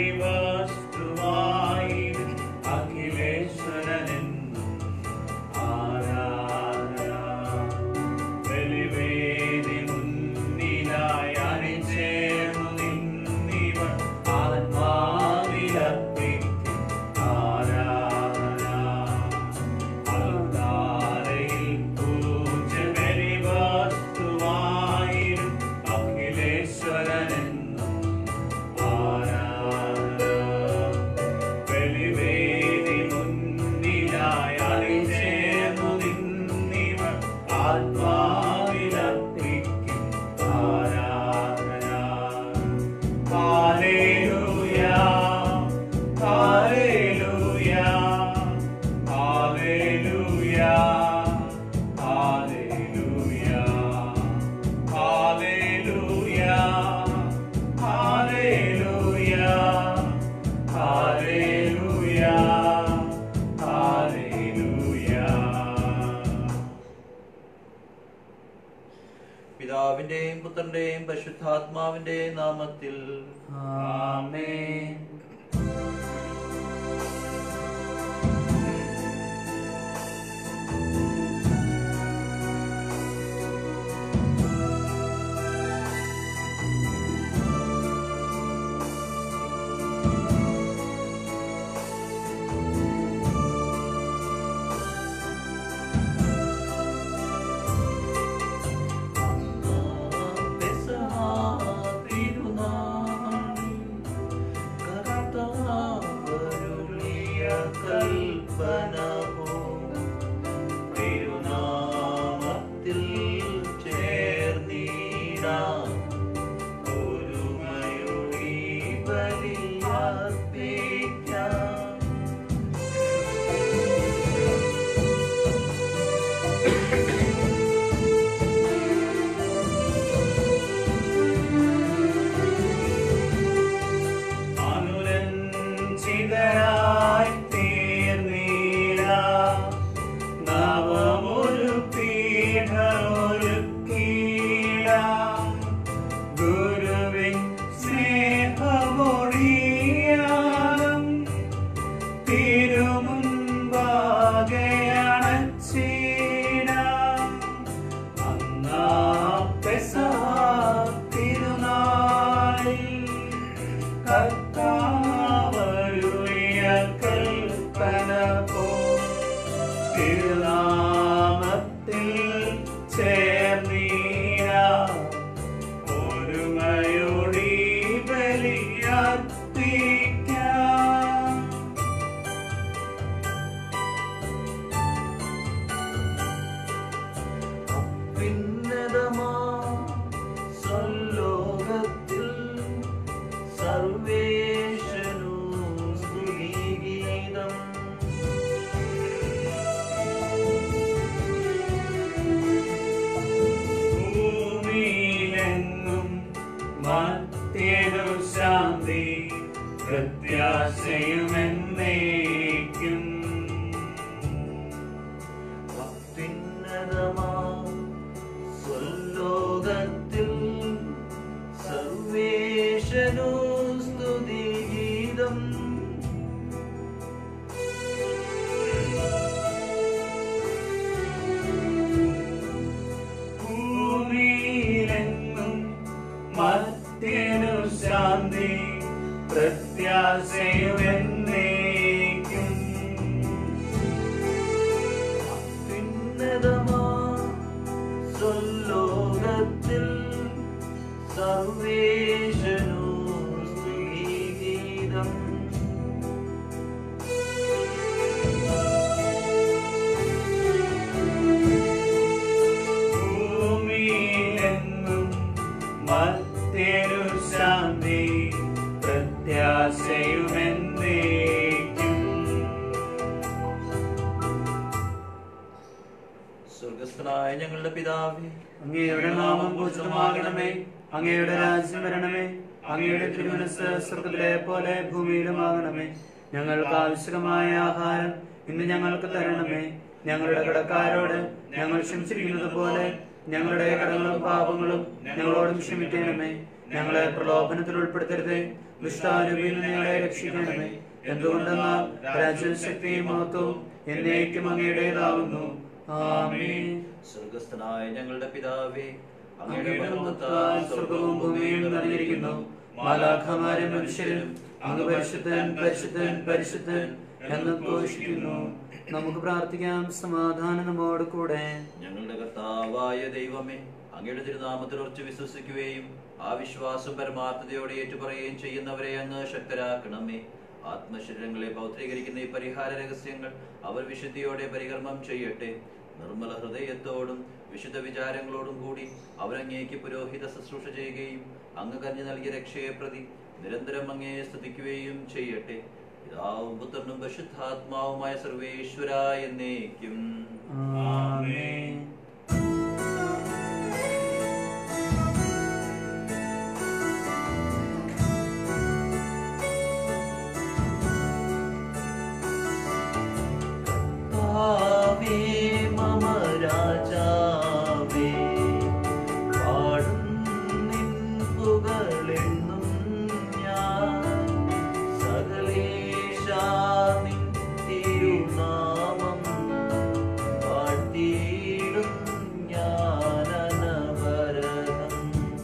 അഖിലേശ്വരനെന്നും ആരാധന ബലിവേദി മുന്നിലായി അണിചേർന്നു നിന്നിവർ ആത്മാവിലർപ്പിക്കും ആരാധന അൽത്താരയിൽ പൂജ ബലിവസ്തുവായിരും അഖിലേശ്വരനെന്നും ആരാധന ബലിവേദി മുന്നിലായി അണിചേർന്നു നിന്നിവർ ആത്മാവിലർപ്പിക്കും ആരാധന ഹല്ലേലൂയ ഹല്ലേലൂയ ഹല്ലേലൂയ ഹല്ലേലൂയ ഹല്ലേലൂയ ഹല്ലേലൂയ ഹല്ലേലൂയ ഹല്ലേലൂയ പിതാവിന്റെയും പുത്രന്റെയും പരിശുദ്ധാത്മാവിന്റെയും നാമത്തിൽ ആമേൻ തിരുനാമത്തിൽ ചേർന്നീടാം ഒരുമയൊഴി ബലിയർപ്പിക്കാം അനുരഞ്ജിതരായി തീർന്നീട നവമൊരു പീഠമൊരുക്കീട ഗുരുവിൻ സ്നേഹമൊഴിയാലും തിരുമുൻപാകയണച്ചീട അന്നാ പെസഹ തിരുനാളിൽ കർത്താവരുളിയ കൽപ്പന പോ തിരുനാമത്തിൽ ചേർന്നീര ഒരുമയോടി ബലിയർപ്പിക്കാം ഭിന്നതമാ സ്വലോകത്തിൽ സർവേശനു സ്തുതിഗീതം ഭൂമിയിലെങ്ങും മധ്യരു ശാന്തി പ്രത്യാശയുമെന്നേക്കും ഭിന്നതമാ സ്വലോകത്തിൽ സർവേശനു സ്തുതിഗീതം ഭൂമിയിലെങ്ങും മധ്യരു ശാന്തി പ്രത്യാശയുമെന്നേക്കും ഭിന്നതമാ സ്വലോകത്തിൽ സർവേശനു സ്തുതിഗീതം ഭൂമിയിലെങ്ങും മധ്യരു ശാന്തി പ്രത്യാശയുമെന്നേക്കും സ്വർഗസ്ഥനായ ഞങ്ങളുടെ പിതാവേ അങ്ങയുടെ നാമം പൂജിതമാകണമേ അങ്ങയുടെ രാജ്യം വരണമേ അങ്ങയുടെ തിരുമനസ് സ്വർഗത്തിലെ പോലെ ഭൂമിയിലുമാകണമേ ഞങ്ങൾക്ക് ആവശ്യമായ ആഹാരം ഇന്ന് ഞങ്ങൾക്ക് തരണമേ ഞങ്ങളുടെ കടക്കാരോട് ഞങ്ങൾ ക്ഷമിച്ചിരിക്കുന്നത് പോലെ ഞങ്ങളുടെ കടങ്ങളും പാപങ്ങളും ഞങ്ങളോടും ക്ഷമിക്കണമേ ഞങ്ങളെ പ്രലോഭനത്തിൽ ഉൾപ്പെടുത്തരുതേ ദുഷ്ടാരൂപിയിൽ നിന്ന് ഞങ്ങളെ രക്ഷിക്കണമേ എന്തുകൊണ്ടെന്നാൽ രാജ്യവും ശക്തിയും മഹത്വവും എന്നേക്കും അങ്ങയുടേതാവുന്നു ആമേൻ സ്വർഗസ്ഥനായ ഞങ്ങളുടെ പിതാവേ അങ്ങയുടെ അങ്ങയുടെ മഹത്വത്താൽ മഹത്വത്താൽ സ്വർഗവും ഭൂമിയും നിറഞ്ഞിരിക്കുന്നു മാലാഖമാരും മനുഷ്യരും അങ്ങ് പരിശുദ്ധൻ പരിശുദ്ധൻ പരിശുദ്ധൻ എന്ന് ഘോഷിക്കുന്നു നമുക്ക് പ്രാർത്ഥിക്കാം സമാധാനം നമ്മോട് കൂടെ ഞങ്ങളുടെ കർത്താവായ ദൈവമേ അങ്ങയുടെ തിരുനാമത്തിൽ ഉറച്ചു വിശ്വസിക്കുകയും ആ വിശ്വാസം പരമാർത്ഥതയോടെ ഏറ്റുപറയുകയും ചെയ്യുന്നവരെ അങ്ങ് ശക്തരാക്കണമേ ആത്മശരീരങ്ങളെ പൗത്രീകരിക്കുന്ന ഈ പരിഹാര രഹസ്യങ്ങൾ അവർ വിശുദ്ധിയോടെ പരികർമ്മം ചെയ്യട്ടെ നിർമ്മല ഹൃദയത്തോടും വിശുദ്ധ വിചാരങ്ങളോടും കൂടി അവരങ്ങേക്ക് പുരോഹിത ശുശ്രൂഷ ചെയ്യുകയും അങ്ങ് കഞ്ഞു നൽകിയ രക്ഷയെ പ്രതി നിരന്തരം അങ്ങയെ സ്തുതിക്കുകയും ചെയ്യട്ടെ പിതാവും പുത്രനും പരിശുദ്ധാത്മാവുമായ സർവേശ്വര എന്നേക്കും ആമേൻ കർത്താവേ മമ രാജാവേ പാടും നിൻ പുകഴെന്നും ഞാൻ സകലേശാ നിൻ തിരുനാമം പാട്ടിയിടും ഞാനനവരതം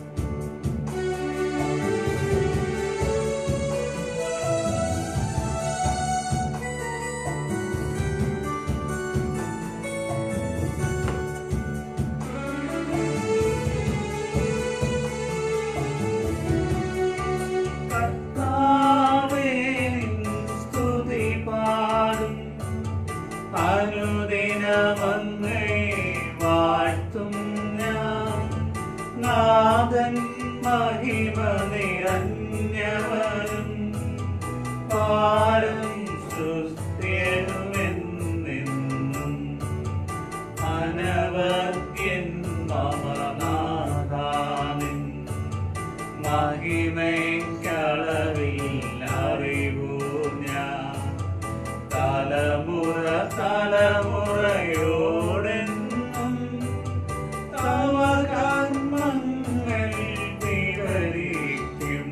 കർത്താവേ സ്തുതി പാടും അനുദിനമങ്ങേ വാഴ്ത്തും ഞാൻ നാഥൻ മഹിമ നിറഞ്ഞവനും പാരം സുസ്ഥിരമെന്നെന്നും അനവത്യൻ മമനാഥാനിൻ മഹിമയ്ക്കളവിൽ അറിവൂ ഞാൻ തലമുറ തലമുറയോടെന്നും തവ കർമ്മങ്ങൾ വിവരിക്കും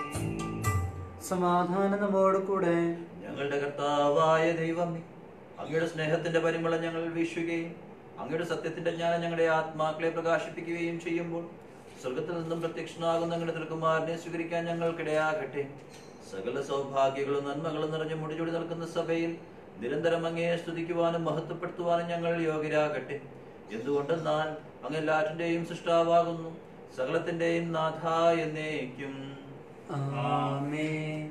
സമാധാനം നമ്മോട് കൂടെ ഞങ്ങളുടെ കർത്താവായ ദൈവമേ അങ്ങയുടെ സ്നേഹത്തിന്റെ പരിമളം ഞങ്ങൾ വീശുകയും അങ്ങയുടെ സത്യത്തിന്റെ ജ്ഞാനം ഞങ്ങളുടെ ആത്മാക്കളെ പ്രകാശിപ്പിക്കുകയും ചെയ്യുമ്പോൾ സ്വർഗത്തിൽ നിന്നും പ്രത്യക്ഷനാകുന്ന അങ്ങയുടെ തിരുക്കുമാരനെ സ്വീകരിക്കാൻ ഞങ്ങൾക്കിടയാകട്ടെ സകല സൗഭാഗ്യങ്ങളും നന്മകളും നിറഞ്ഞു മുടിചൂടി നിൽക്കുന്ന സഭയിൽ നിരന്തരം അങ്ങയെ സ്തുതിക്കുവാനും മഹത്വപ്പെടുത്തുവാനും ഞങ്ങൾ യോഗ്യരാകട്ടെ എന്തുകൊണ്ടെന്നാൽ അങ്ങ് എല്ലാറ്റിന്റെയും സൃഷ്ടാവാകുന്നു സകലത്തിന്റെയും നാഥ എന്നേക്കും ആമേൻ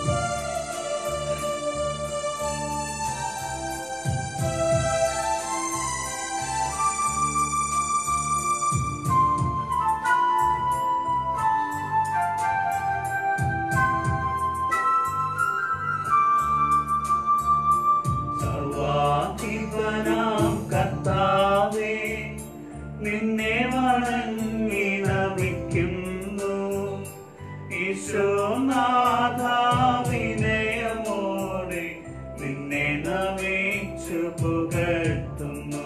സർവാധിപനാം കർത്താവേ നിന്നെ വണങ്ങി നമിക്കുന്നു ഈശോനാഥ വിനയമോടെ നിന്നെ നമിച്ചു പുകഴ്ത്തുന്നു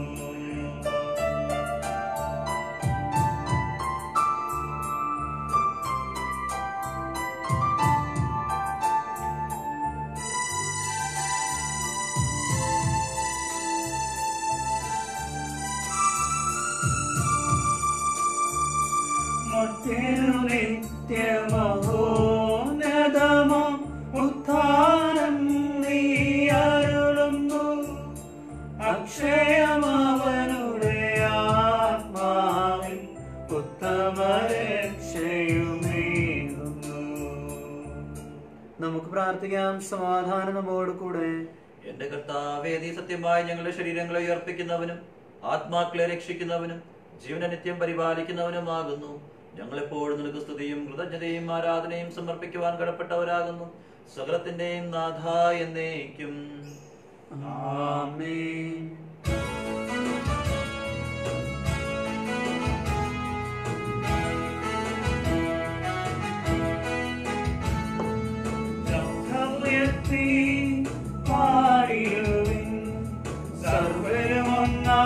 മറ്റൊരു നിത്യമഹോന്നതമം ഉത്ഥാനം നീ അരുളുന്നു അക്ഷയമവനുടെ ആത്മാവിൻ ഉത്തമ രക്ഷയുമേകുന്നു നമുക്ക് പ്രാർത്ഥിക്കാം സമാധാനം നമ്മോട് കൂടെ എന്റെ കർത്താവേ നീ സത്യമായി ഞങ്ങളുടെ ശരീരങ്ങളെ ഉയർപ്പിക്കുന്നവനും ആത്മാക്കളെ രക്ഷിക്കുന്നവനും ജീവനെ നിത്യം പരിപാലിക്കുന്നവനുമാകുന്നു ഞങ്ങളെപ്പോഴും നിനക്ക് സ്തുതിയും കൃതജ്ഞതയും ആരാധനയും സമർപ്പിക്കുവാൻ കടപ്പെട്ടവരാകുന്നു സകലത്തിന്റെയും നാഥ എന്നേക്കും ആമേൻ ശബ്ദമുയർത്തി പാടിടുവിൻ സർവരുമൊന്നാ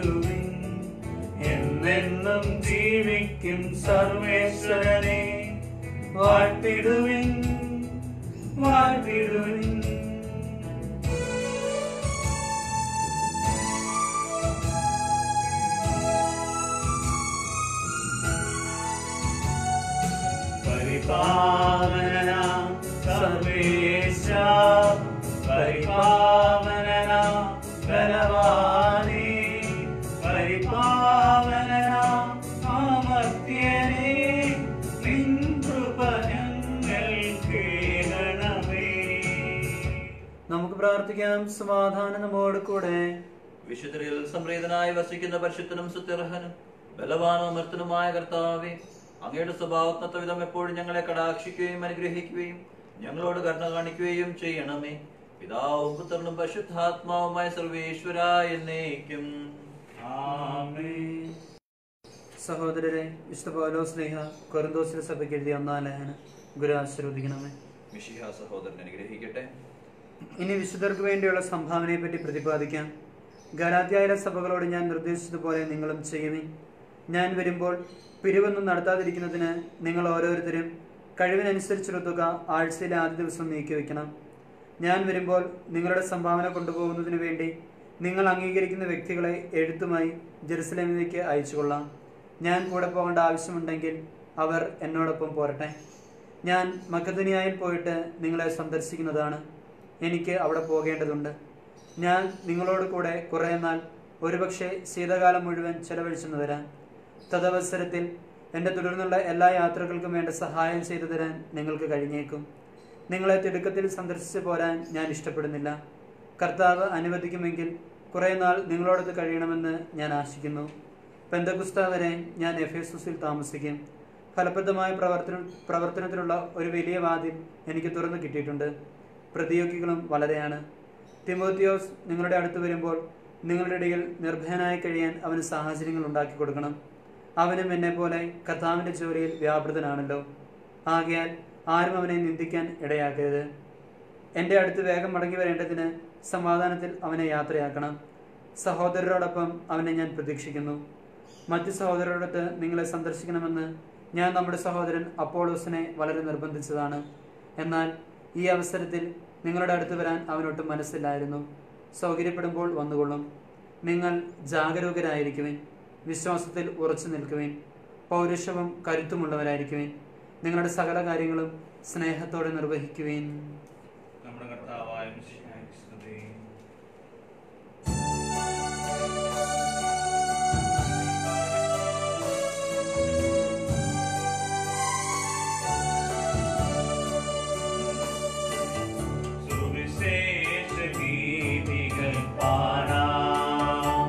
പാടിടുവിൻ എന്നെന്നും ജീവിക്കും സർവേശ്വരനെ വാഴ്ത്തിടുവിൻ വാഴ്ത്തിടുവിൻ പരിപാവന സർവേശ പരിപാവന ബലവാനേ പരിപാവന അമർത്യനേ നിൻ കൃപ ഞങ്ങൾക്ക് കേൾക്കണമേ നമുക്ക് പ്രാർത്ഥിക്കാം സമാധാനം നമ്മോട് കൂടെ വിശുദ്ധരിൽ സംപ്രീതനായി വസിക്കുന്ന പരിശുദ്ധനും സുത്യർഹനും ബലവാനും അമർത്തനുമായ കർത്താവെ അങ്ങയുടെ സ്വഭാവത്വ വിധം എപ്പോഴും ഞങ്ങളെ കടാക്ഷിക്കുകയും അനുഗ്രഹിക്കുകയും ഞങ്ങളോട് കരുണ കാണിക്കുകയും ചെയ്യണമേ പിതാവും പുത്രനും പരിശുദ്ധാത്മാവുമായ സർവേശ്വര എന്നേക്കും ആമേൻ സഹോദരരെ വിശുദ്ധ പൗലോ സ്നേഹ കൊറിന്തോസിലെ സഭയ്ക്ക് എഴുതിയ ഒന്നാം ലേഖന ഗുരു ആശീർവദിക്കണമേ മിഷിഹ സഹോദരൻ അനുഗ്രഹിക്കട്ടെ ഇനി വിശുദ്ധർക്ക് വേണ്ടിയുള്ള സംഭാവനയെ പറ്റി പ്രതിപാദിക്കാം ഗലാത്യായിലെ സഭകളോട് ഞാൻ നിർദ്ദേശിച്ചതുപോലെ നിങ്ങളും ചെയ്യുവിൻ ഞാൻ വരുമ്പോൾ പിരിവൊന്നും നടത്താതിരിക്കുന്നതിന് നിങ്ങൾ ഓരോരുത്തരും കഴിവിനനുസരിച്ചുള്ള തുക ആഴ്ചയിലെ ആദ്യ ദിവസം നീക്കി വയ്ക്കണം ഞാൻ വരുമ്പോൾ നിങ്ങളുടെ സംഭാവന കൊണ്ടുപോകുന്നതിന് വേണ്ടി നിങ്ങൾ അംഗീകരിക്കുന്ന വ്യക്തികളെ എഴുത്തുമായി ജെറുസലേമിലേക്ക് അയച്ചുകൊള്ളാം ഞാൻ കൂടെ പോകേണ്ട ആവശ്യമുണ്ടെങ്കിൽ അവർ എന്നോടൊപ്പം പോരട്ടെ ഞാൻ മക്കധനിയായിൽ പോയിട്ട് നിങ്ങളെ സന്ദർശിക്കുന്നതാണ് എനിക്ക് അവിടെ പോകേണ്ടതുണ്ട് ഞാൻ നിങ്ങളോട് കൂടെ കുറേ നാൾ ഒരുപക്ഷെ ശീതകാലം മുഴുവൻ ചെലവഴിച്ചെന്ന് വരാൻ തദവസരത്തിൽ എൻ്റെ തുടർന്നുള്ള എല്ലാ യാത്രകൾക്കും വേണ്ട സഹായം ചെയ്തു തരാൻ നിങ്ങൾക്ക് കഴിഞ്ഞേക്കും നിങ്ങളെ തിടുക്കത്തിൽ സന്ദർശിച്ചു പോരാൻ ഞാൻ ഇഷ്ടപ്പെടുന്നില്ല കർത്താവ് അനുവദിക്കുമെങ്കിൽ കുറേ നാൾ നിങ്ങളോടൊത്ത് കഴിയണമെന്ന് ഞാൻ ആശിക്കുന്നു പെന്തകുസ്ത വരെ ഞാൻ എഫേസുസിൽ താമസിക്കും ഫലപ്രദമായ പ്രവർത്തന പ്രവർത്തനത്തിലുള്ള ഒരു വലിയ വാതിൽ എനിക്ക് തുറന്നു കിട്ടിയിട്ടുണ്ട് പ്രതിയോഗികളും വളരെയാണ് തിമോത്തിയോസ് നിങ്ങളുടെ അടുത്ത് വരുമ്പോൾ നിങ്ങളുടെ ഇടയിൽ നിർഭയനായി കഴിയാൻ അവന് സാഹചര്യങ്ങൾ ഉണ്ടാക്കി കൊടുക്കണം അവനും എന്നെ പോലെ കർത്താവിന്റെ ജോലിയിൽ വ്യാപൃതനാണല്ലോ ആകയാൽ ആരും അവനെ നിന്ദിക്കാൻ ഇടയാക്കരുത് എൻ്റെ അടുത്ത് വേഗം മടങ്ങി വരേണ്ടതിന് സമാധാനത്തിൽ അവനെ യാത്രയാക്കണം സഹോദരരോടൊപ്പം അവനെ ഞാൻ പ്രതീക്ഷിക്കുന്നു മറ്റു സഹോദരരോടൊത്ത് നിങ്ങളെ സന്ദർശിക്കണമെന്ന് ഞാൻ നമ്മുടെ സഹോദരൻ അപ്പോളോസിനെ വളരെ നിർബന്ധിച്ചതാണ് എന്നാൽ ഈ അവസരത്തിൽ നിങ്ങളുടെ അടുത്ത് വരാൻ അവനൊട്ടും മനസ്സില്ലായിരുന്നു സൗകര്യപ്പെടുമ്പോൾ വന്നുകൊള്ളും നിങ്ങൾ ജാഗരൂകരായിരിക്കുവിൻ വിശ്വാസത്തിൽ ഉറച്ചു നിൽക്കുവിൻ പൗരുഷവും കരുത്തുമുള്ളവരായിരിക്കുവിൻ നിങ്ങളുടെ സകല കാര്യങ്ങളും സ്നേഹത്തോടെ നിർവഹിക്കുവിൻ നമ്മുടെ കർത്താവായ മിശിഹായ്ക്ക് സ്തുതി സുവിശേഷ ഗീതികൾ പാടാം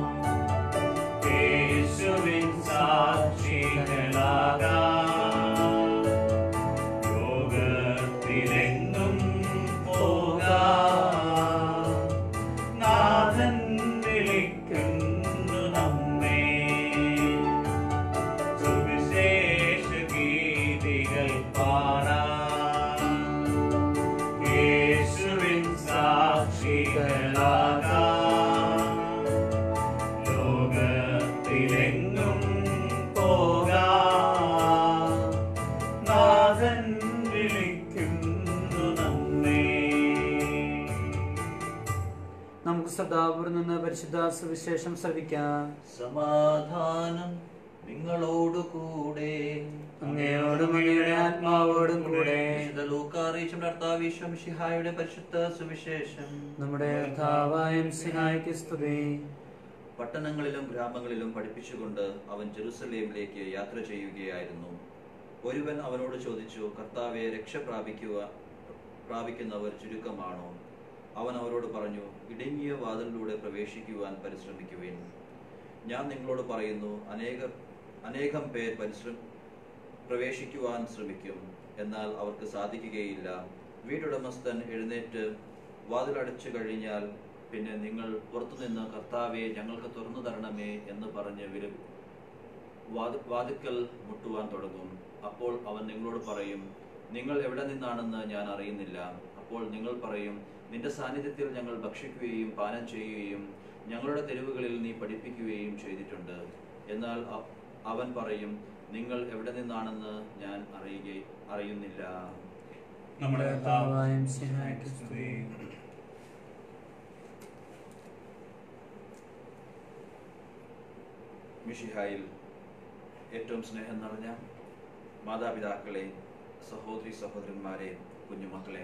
യേശുവിൻ സാക്ഷികളാകാം ലോകത്തിലെങ്ങും പോകാം നാഥൻ വിളിക്കുന്നു നമ്മെ സുവിശേഷ ഗീതികൾ പാടാം യേശുവിൻ സാക്ഷികളാകാം ലോകത്തിലെങ്ങും പോകാം നാഥൻ വിളിക്കുന്നു നമ്മെ നമുക്ക് സദാപുരം നിന്ന് പരിശുദ്ധ സുവിശേഷം ശ്രവിക്കാം സമാധാനം നിങ്ങളോടു കൂടെ അങ്ങയോടും അങ്ങയുടെ ആത്മാവോടും കൂടെ വിശുദ്ധ ലൂക്കാറിയിച്ചും കർത്താവിശ്വം ശിഹായുടെ പരിശുദ്ധ സുവിശേഷം നമ്മുടെ കർത്താവായ സിഹായിക്ക് സ്തുതി പട്ടണങ്ങളിലും ഗ്രാമങ്ങളിലും പഠിപ്പിച്ചുകൊണ്ട് അവൻ ജെറുസലേമിലേക്ക് യാത്ര ചെയ്യുകയായിരുന്നു ഒരുവൻ അവനോട് ചോദിച്ചു കർത്താവെ രക്ഷ പ്രാപിക്കുക പ്രാപിക്കുന്നവർ ചുരുക്കമാണോ അവൻ അവരോട് പറഞ്ഞു ഇടുങ്ങിയ വാതിലിലൂടെ പ്രവേശിക്കുവാൻ പരിശ്രമിക്കുവേൻ ഞാൻ നിങ്ങളോട് പറയുന്നു അനേക അനേകം പേർ പരിശ്രം പ്രവേശിക്കുവാൻ ശ്രമിക്കും എന്നാൽ അവർക്ക് സാധിക്കുകയില്ല വീട്ടുടമസ്ഥൻ എഴുന്നേറ്റ് വാതിലടച്ചു കഴിഞ്ഞാൽ പിന്നെ നിങ്ങൾ പുറത്തുനിന്ന് കർത്താവെ ഞങ്ങൾക്ക് തുറന്നു തരണമേ എന്ന് പറഞ്ഞ് വില വാതി വാതിക്കൽ മുട്ടുവാൻ തുടങ്ങും അപ്പോൾ അവൻ നിങ്ങളോട് പറയും നിങ്ങൾ എവിടെ നിന്നാണെന്ന് ഞാൻ അറിയുന്നില്ല അപ്പോൾ നിങ്ങൾ പറയും നിന്റെ സാന്നിധ്യത്തിൽ ഞങ്ങൾ ഭക്ഷിക്കുകയും പാനം ചെയ്യുകയും ഞങ്ങളുടെ തെരുവുകളിൽ നീ പഠിപ്പിക്കുകയും ചെയ്തിട്ടുണ്ട് എന്നാൽ അ- അവൻ പറയും നിങ്ങൾ എവിടെ നിന്നാണെന്ന് ഞാൻ അറിയുക അറിയുന്നില്ല നമ്മുടെ കർത്താവായ മിശിഹായ്ക്ക് സ്തുതി മിഷിഹായിൽ ഏറ്റവും സ്നേഹം നിറഞ്ഞ മാതാപിതാക്കളെ സഹോദരി സഹോദരന്മാരെ കുഞ്ഞുമക്കളെ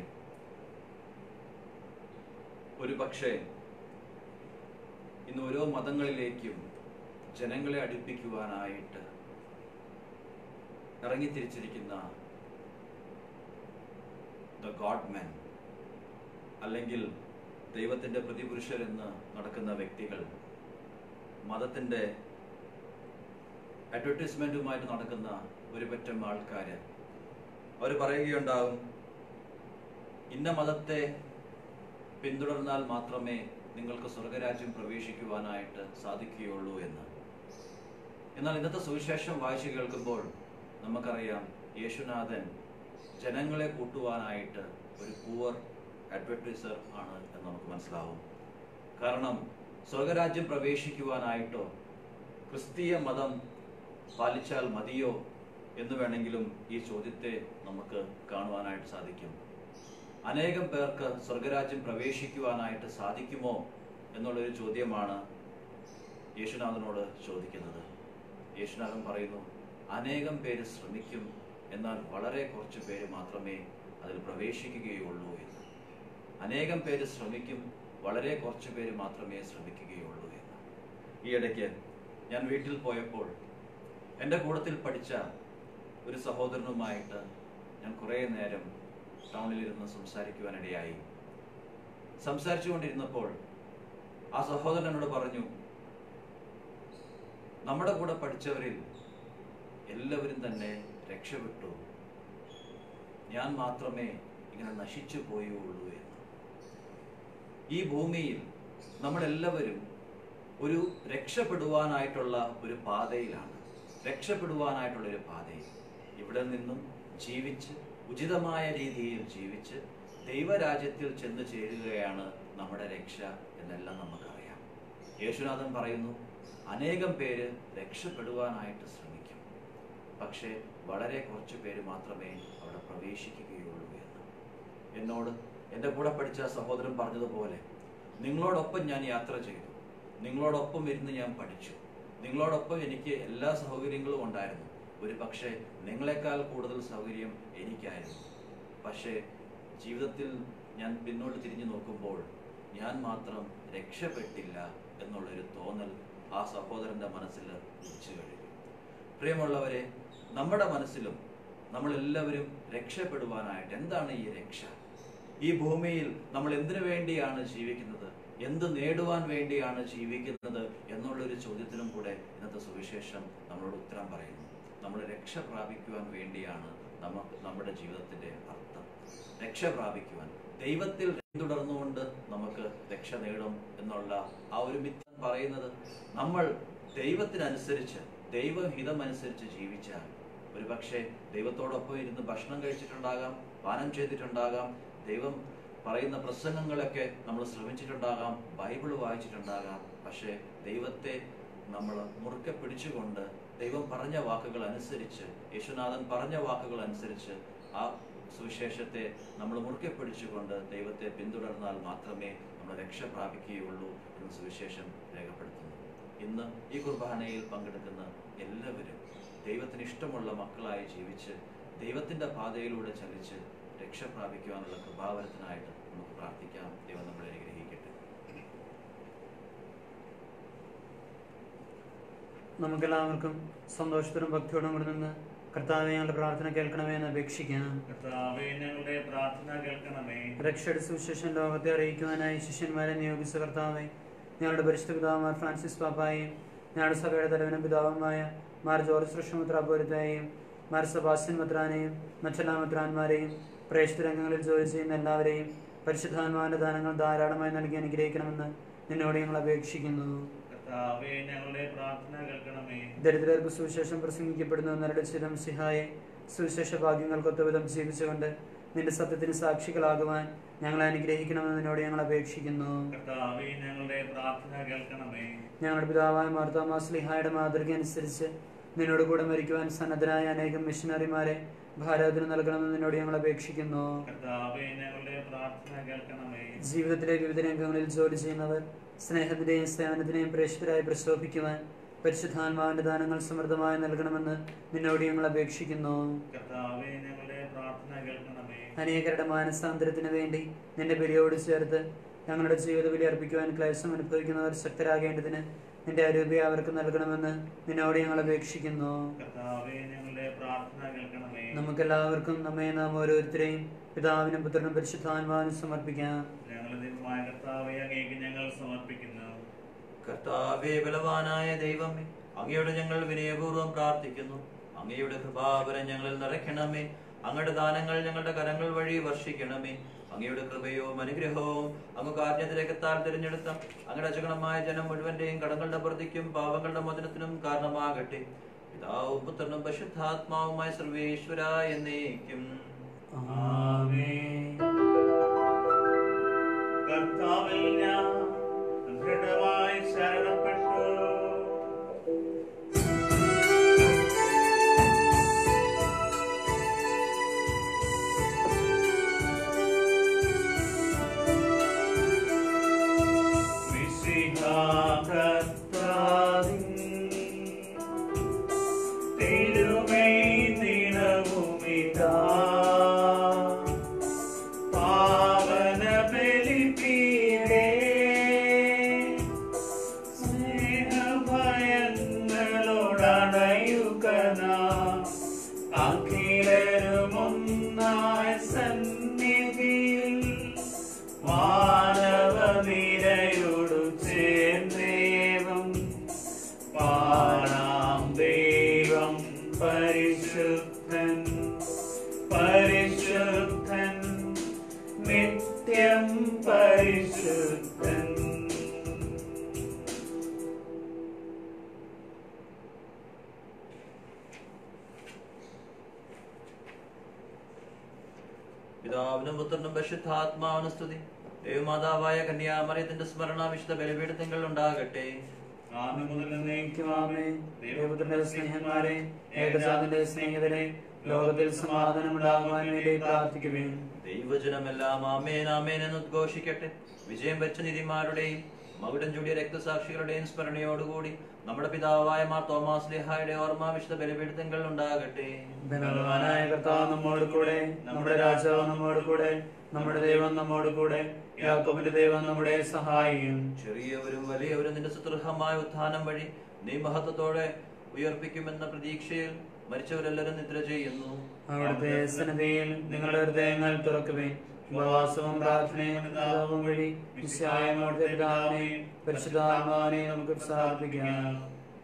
ഒരു പക്ഷേ ഇന്ന് ഓരോ മതങ്ങളിലേക്കും ജനങ്ങളെ അടുപ്പിക്കുവാനായിട്ട് ഇറങ്ങിത്തിരിച്ചിരിക്കുന്ന ദ ഗോഡ് മാൻ അല്ലെങ്കിൽ ദൈവത്തിൻ്റെ പ്രതിപുരുഷരെന്ന് നടക്കുന്ന വ്യക്തികൾ മതത്തിൻ്റെ അഡ്വർടൈസ്മെൻറ്റുമായിട്ട് നടക്കുന്ന ഒരു പറ്റം ആൾക്കാർ അവർ പറയുകയുണ്ടാവും ഇന്ന മതത്തെ പിന്തുടർന്നാൽ മാത്രമേ നിങ്ങൾക്ക് സ്വർഗരാജ്യം പ്രവേശിക്കുവാനായിട്ട് സാധിക്കുകയുള്ളൂ എന്ന് എന്നാൽ ഇന്നത്തെ സുവിശേഷം വായിച്ചു കേൾക്കുമ്പോൾ നമുക്കറിയാം യേശുനാഥൻ ജനങ്ങളെ കൂട്ടുവാനായിട്ട് ഒരു പൂവർ അഡ്വർടൈസർ ആണ് എന്ന് നമുക്ക് മനസ്സിലാവും കാരണം സ്വർഗരാജ്യം പ്രവേശിക്കുവാനായിട്ടോ ക്രിസ്തീയ മതം പാലിച്ചാൽ മതിയോ എന്ന് വേണമെങ്കിലും ഈ ചോദ്യത്തെ നമുക്ക് കാണുവാനായിട്ട് സാധിക്കും അനേകം പേർക്ക് സ്വർഗരാജ്യം പ്രവേശിക്കുവാനായിട്ട് സാധിക്കുമോ എന്നുള്ളൊരു ചോദ്യമാണ് യേശുനാഥനോട് ചോദിക്കുന്നത് യേശുനാഥൻ പറയുന്നു അനേകം പേര് ശ്രമിക്കും എന്നാൽ വളരെ കുറച്ച് പേര് മാത്രമേ അതിൽ പ്രവേശിക്കുകയുള്ളൂ എന്ന് അനേകം പേര് ശ്രമിക്കും വളരെ കുറച്ച് പേര് മാത്രമേ ശ്രമിക്കുകയുള്ളൂ എന്ന് ഈ ഇടയ്ക്ക് ഞാൻ വീട്ടിൽ പോയപ്പോൾ എൻ്റെ കൂടത്തിൽ പഠിച്ച ഒരു സഹോദരനുമായിട്ട് ഞാൻ കുറേ നേരം ടൗണിലിരുന്ന് സംസാരിക്കുവാനിടയായി സംസാരിച്ചുകൊണ്ടിരുന്നപ്പോൾ ആ സഹോദരൻ എന്നോട് പറഞ്ഞു നമ്മുടെ കൂടെ പഠിച്ചവരിൽ എല്ലാവരും തന്നെ രക്ഷപ്പെട്ടു ഞാൻ മാത്രമേ ഇങ്ങനെ നശിച്ചു പോയുള്ളൂ എന്ന് ഈ ഭൂമിയിൽ നമ്മളെല്ലാവരും ഒരു രക്ഷപ്പെടുവാനായിട്ടുള്ള ഒരു പാതയിലാണ് രക്ഷപ്പെടുവാനായിട്ടുള്ള ഒരു പാതയിൽ ഇവിടെ നിന്നും ജീവിച്ച് ഉചിതമായ രീതിയിൽ ജീവിച്ച് ദൈവരാജ്യത്തിൽ ചെന്ന് ചേരുകയാണ് നമ്മുടെ രക്ഷ എന്നെല്ലാം നമുക്കറിയാം യേശുനാഥൻ പറയുന്നു അനേകം പേര് രക്ഷപ്പെടുവാനായിട്ട് ശ്രമിക്കും പക്ഷേ വളരെ കുറച്ച് പേര് മാത്രമേ അവിടെ പ്രവേശിക്കുകയുള്ളൂ എന്ന് എന്നോട് എൻ്റെ കൂടെ പഠിച്ച സഹോദരൻ പറഞ്ഞതുപോലെ നിങ്ങളോടൊപ്പം ഞാൻ യാത്ര ചെയ്തു നിങ്ങളോടൊപ്പം ഇരുന്ന് ഞാൻ പഠിച്ചു നിങ്ങളോടൊപ്പം എനിക്ക് എല്ലാ സൗകര്യങ്ങളും ഉണ്ടായിരുന്നു ഒരു പക്ഷേ നിങ്ങളെക്കാൾ കൂടുതൽ സൗകര്യം എനിക്കായിരുന്നു പക്ഷേ ജീവിതത്തിൽ ഞാൻ പിന്നോട്ട് തിരിഞ്ഞു നോക്കുമ്പോൾ ഞാൻ മാത്രം രക്ഷപ്പെട്ടില്ല എന്നുള്ളൊരു തോന്നൽ ആ സഹോദരന്റെ മനസ്സിൽ ഉദിച്ചു കഴിഞ്ഞു പ്രിയമുള്ളവരെ നമ്മുടെ മനസ്സിലും നമ്മളെല്ലാവരും രക്ഷപ്പെടുവാനായിട്ട് എന്താണ് ഈ രക്ഷ ഈ ഭൂമിയിൽ നമ്മൾ എന്തിനു വേണ്ടിയാണ് ജീവിക്കുന്നത് എന്ത് നേടുവാൻ വേണ്ടിയാണ് ജീവിക്കുന്നത് എന്നുള്ളൊരു ചോദ്യത്തിനും കൂടെ ഇന്നത്തെ സുവിശേഷം നമ്മളോട് ഉത്തരം പറയുന്നു നമ്മൾ രക്ഷ പ്രാപിക്കുവാൻ വേണ്ടിയാണ് നമുക്ക് നമ്മുടെ ജീവിതത്തിന്റെ അർത്ഥം രക്ഷ പ്രാപിക്കുവാൻ ദൈവത്തിൽ പിന്തുടർന്നുകൊണ്ട് നമുക്ക് രക്ഷ നേടും എന്നുള്ള ആ ഒരു മിത്രം പറയുന്നത് നമ്മൾ ദൈവത്തിനനുസരിച്ച് ദൈവഹിതമനുസരിച്ച് ജീവിച്ചാൽ ഒരു പക്ഷേ ദൈവത്തോടൊപ്പം ഇരുന്ന് ഭക്ഷണം കഴിച്ചിട്ടുണ്ടാകാം പാനം ചെയ്തിട്ടുണ്ടാകാം ദൈവം പറയുന്ന പ്രസംഗങ്ങളൊക്കെ നമ്മൾ ശ്രമിച്ചിട്ടുണ്ടാകാം ബൈബിൾ വായിച്ചിട്ടുണ്ടാകാം പക്ഷേ ദൈവത്തെ നമ്മൾ മുറുക്കെ പിടിച്ചുകൊണ്ട് ദൈവം പറഞ്ഞ വാക്കുകൾ അനുസരിച്ച് യേശുനാഥൻ പറഞ്ഞ വാക്കുകൾ അനുസരിച്ച് ആ സുവിശേഷത്തെ നമ്മൾ മുറുക്കെ പിടിച്ചുകൊണ്ട് ദൈവത്തെ പിന്തുടർന്നാൽ മാത്രമേ നമ്മൾ രക്ഷ പ്രാപിക്കുകയുള്ളൂ എന്ന് സുവിശേഷം രേഖപ്പെടുത്തുന്നു ഇന്ന് ഈ കുർബാനയിൽ പങ്കെടുക്കുന്ന എല്ലാവരും ദൈവത്തിന് ഇഷ്ടമുള്ള മക്കളായി ജീവിച്ച് ദൈവത്തിന്റെ പാതയിലൂടെ ചലിച്ച് രക്ഷ പ്രാപിക്കുവാനുള്ള കൃപാവരത്തിനായിട്ട് നമുക്ക് പ്രാർത്ഥിക്കാം ദൈവം നമ്മളെ അനുഗ്രഹിക്കട്ടെ നമുക്കെല്ലാവർക്കും സന്തോഷത്തോടും ഭക്തിയോടും കൂടി നിന്ന് കർത്താവെ ഞങ്ങളുടെ പ്രാർത്ഥന കേൾക്കണമേ എന്ന് അപേക്ഷിക്കാം കർത്താവേ ഞങ്ങളുടെ പ്രാർത്ഥന കേൾക്കണമേ രക്ഷയുടെ സുവിശേഷം ലോകത്തെ അറിയിക്കുവാനായി ശിഷ്യന്മാരെ നിയോഗിച്ച കർത്താവെ ഞങ്ങളുടെ പരിശുദ്ധ പിതാവുമാർ ഫ്രാൻസിസ് പാപ്പായെയും ഞങ്ങളുടെ സഭയുടെ തലവനും പിതാവുമായ മാർ ജോർജ് കൃഷ്ണമിത്രാപുരത്തെയും മാർ സെബാസ്റ്റ്യൻ മെത്രാനെയും മറ്റെല്ലാ മെത്രാന്മാരെയും പ്രേക്ഷിത രംഗങ്ങളിൽ ജോലി ചെയ്യുന്ന എല്ലാവരെയും പരിശുദ്ധാത്മാവിന്റെ ദാനങ്ങൾ ധാരാളമായി നൽകി അനുഗ്രഹിക്കണമെന്ന് നിന്നോട് ഞങ്ങൾ അപേക്ഷിക്കുന്നു കർത്താവേ ഞങ്ങളുടെ പ്രാർത്ഥന കേൾക്കണമേ ദരിദ്രർക്ക് സുവിശേഷം പ്രസംഗിക്കപ്പെടുന്ന നരുടെ ചിരം സിഹായെ സുവിശേഷ ഭാഗ്യങ്ങൾക്കൊത്തവിധം ജീവിച്ചുകൊണ്ട് നിന്റെ സത്യത്തിന് സാക്ഷികളാകുവാൻ ഞങ്ങളെ അനുഗ്രഹിക്കണമെന്ന് നിന്നോട് ഞങ്ങൾ അപേക്ഷിക്കുന്നു കർത്താവേ ഞങ്ങളുടെ പ്രാർത്ഥന കേൾക്കണമേ ഞങ്ങളുടെ പിതാവായ മാർത്താമാസ്ലിഹായുടെ മാതൃക അനുസരിച്ച് നിന്നോട് കൂടെ മരിക്കുവാൻ സന്നദ്ധരായ അനേകം മിഷനറിമാരെ ഭാരതത്തിന് നൽകണമെന്ന് നിന്നോട് ഞങ്ങൾ അപേക്ഷിക്കുന്നു കർത്താവേ ഞങ്ങളുടെ പ്രാർത്ഥന കേൾക്കണമേ ജീവിതത്തിലെ വിവിധ രംഗങ്ങളിൽ ജോലി ചെയ്യുന്നവർ സ്നേഹത്തിന്റെയും സേവനത്തിനെയും പ്രേക്ഷിതരായി പ്രശോഭിക്കുവാൻ പരിശുദ്ധാത്മാവിന്റെ ദാനങ്ങൾ സമൃദ്ധമായി നൽകണമെന്ന് നിന്നോട് ഞങ്ങൾ അപേക്ഷിക്കുന്നു കർത്താവേ ഞങ്ങളുടെ പ്രാർത്ഥന കേൾക്കണമേ അനേകരുടെ മാനസാന്തരത്തിന് വേണ്ടി നിന്റെ ബലിയോട് ചേർത്ത് ഞങ്ങളുടെ ജീവിത ബലി അർപ്പിക്കുവാൻ ക്ലേശം അനുഭവിക്കുന്നവർ ശക്തരാകേണ്ടതിന് നിന്റെ അരൂപി അവർക്ക് നൽകണമെന്ന് നിന്നോട് ഞങ്ങൾ അപേക്ഷിക്കുന്നു കർത്താവേ ഞങ്ങളുടെ പ്രാർത്ഥന കേൾക്കണമേ നമുക്കെല്ലാവർക്കും നമ്മെ നാം ഓരോരുത്തരെയും പിതാവിനും പുത്രനും പരിശുദ്ധാത്മാവിനും സമർപ്പിക്കാം ഞങ്ങളുടെ ദൈവമായ കർത്താവെ അങ്ങേക്ക് ഞങ്ങൾ സമർപ്പിക്കുന്നു കർത്താവേ ബലവാനായ ദൈവമേ അങ്ങയോട് ഞങ്ങൾ വിനയപൂർവ്വം പ്രാർത്ഥിക്കുന്നു അങ്ങയുടെ കൃപാവരം ഞങ്ങളിൽ നിറയ്ക്കണമേ അങ്ങയുടെ ദാനങ്ങൾ ഞങ്ങളുടെ കരങ്ങൾ വഴി വർഷിക്കണമേ അങ്ങയുടെ കൃപയും അനുഗ്രഹവും അങ്ങ് കാരണത്തിലേക്കെത്താൽ തിരഞ്ഞെടുത്ത അങ്ങയുടെ അചകണമായ ജനം മുഴുവന്റെയും കടങ്ങളുടെ പ്രതിക്കും പാവങ്ങളുടെ മോചനത്തിനും കാരണമാകട്ടെ പിതാവും പുത്രനും പരിശുദ്ധാത്മാവുമായ സർവേശ്വര എന്നേക്കും ആമേൻ. കർത്താവിൽ ഞാൻ ദൃഢമായി ശരണപ്പെട്ടു തിരുമൈ നിലവുമിതാ പാവന ബലിപീഠേ സ്നേഹഭയങ്ങളോടണയുകന അഖിലരുമൊന്നായ സന്നിധിയിൽ മാനവ നിരയോടു ചേർന്നേവം പാടാം ദൈവം പരിശുദ്ധൻ പരിശുദ്ധൻ നിത്യം പരിശുദ്ധൻ പിതാവിനും പുത്രനും പരിശുദ്ധാത്മാവിനും സ്തുതി ദൈവമാതാവായ കന്യാമറിയത്തിന്റെ സ്മരണ വിശുദ്ധ ബലിപീഠത്തിങ്കൾ ഉണ്ടാകട്ടെ ആദ്യം മുതൽ എന്നേക്കും ആമേൻ. ദൈവപുത്രന്റെ സ്നേഹന്മാരെ ഏകജാതിന്റെ സ്നേഹിതരെ ലോകത്തിൽ സമാധാനമുണ്ടാകുവാൻ വേണ്ടി പ്രാർത്ഥിക്കുവേൻ ദൈവജനമെല്ലാം ആമേൻ ആമേൻ എന്ന് ഉദ്ഘോഷിക്കട്ടെ വിജയം വെച്ച നിധിമാരുടെയും മകുടം ചൂടിയ രക്തസാക്ഷികളുടെയും സ്മരണയോടുകൂടി നമ്മുടെ പിതാവായ മാർ തോമാസ് ലേഹായുടെ ഓർമ്മ വിശുദ്ധ ബലിപീഠത്തിങ്കൾ ഉണ്ടാകട്ടെ ബലവാനായ കർത്താവ് നമ്മോട് കൂടെ നമ്മുടെ രാജാവ് നമ്മോട് കൂടെ നമ്മുടെ ദൈവം നമ്മോട് കൂടെ യാക്കോബിന്റെ ദൈവം നമ്മുടെ സഹായിയും ചെറിയവരും വലിയവരും നിന്റെ സുദൃഢമായ ഉത്ഥാനം വഴി നീ മഹത്വത്തോടെ ഉയർപ്പിക്കുമെന്ന പ്രതീക്ഷയിൽ മരിച്ചവരെല്ലാവരും നിദ്ര ചെയ്യുന്നു അവിടുത്തെ സന്നദ്ധയിൽ നിങ്ങളുടെ ഹൃദയങ്ങൾ തുറക്കുവേൻ ഉപവാസവും പ്രാർത്ഥനയും അനുതാപവും വഴി വിശ്വായമോടെ പിതാവിനെ പരിശുദ്ധാത്മാവിനെ നമുക്ക് സമർപ്പിക്കാം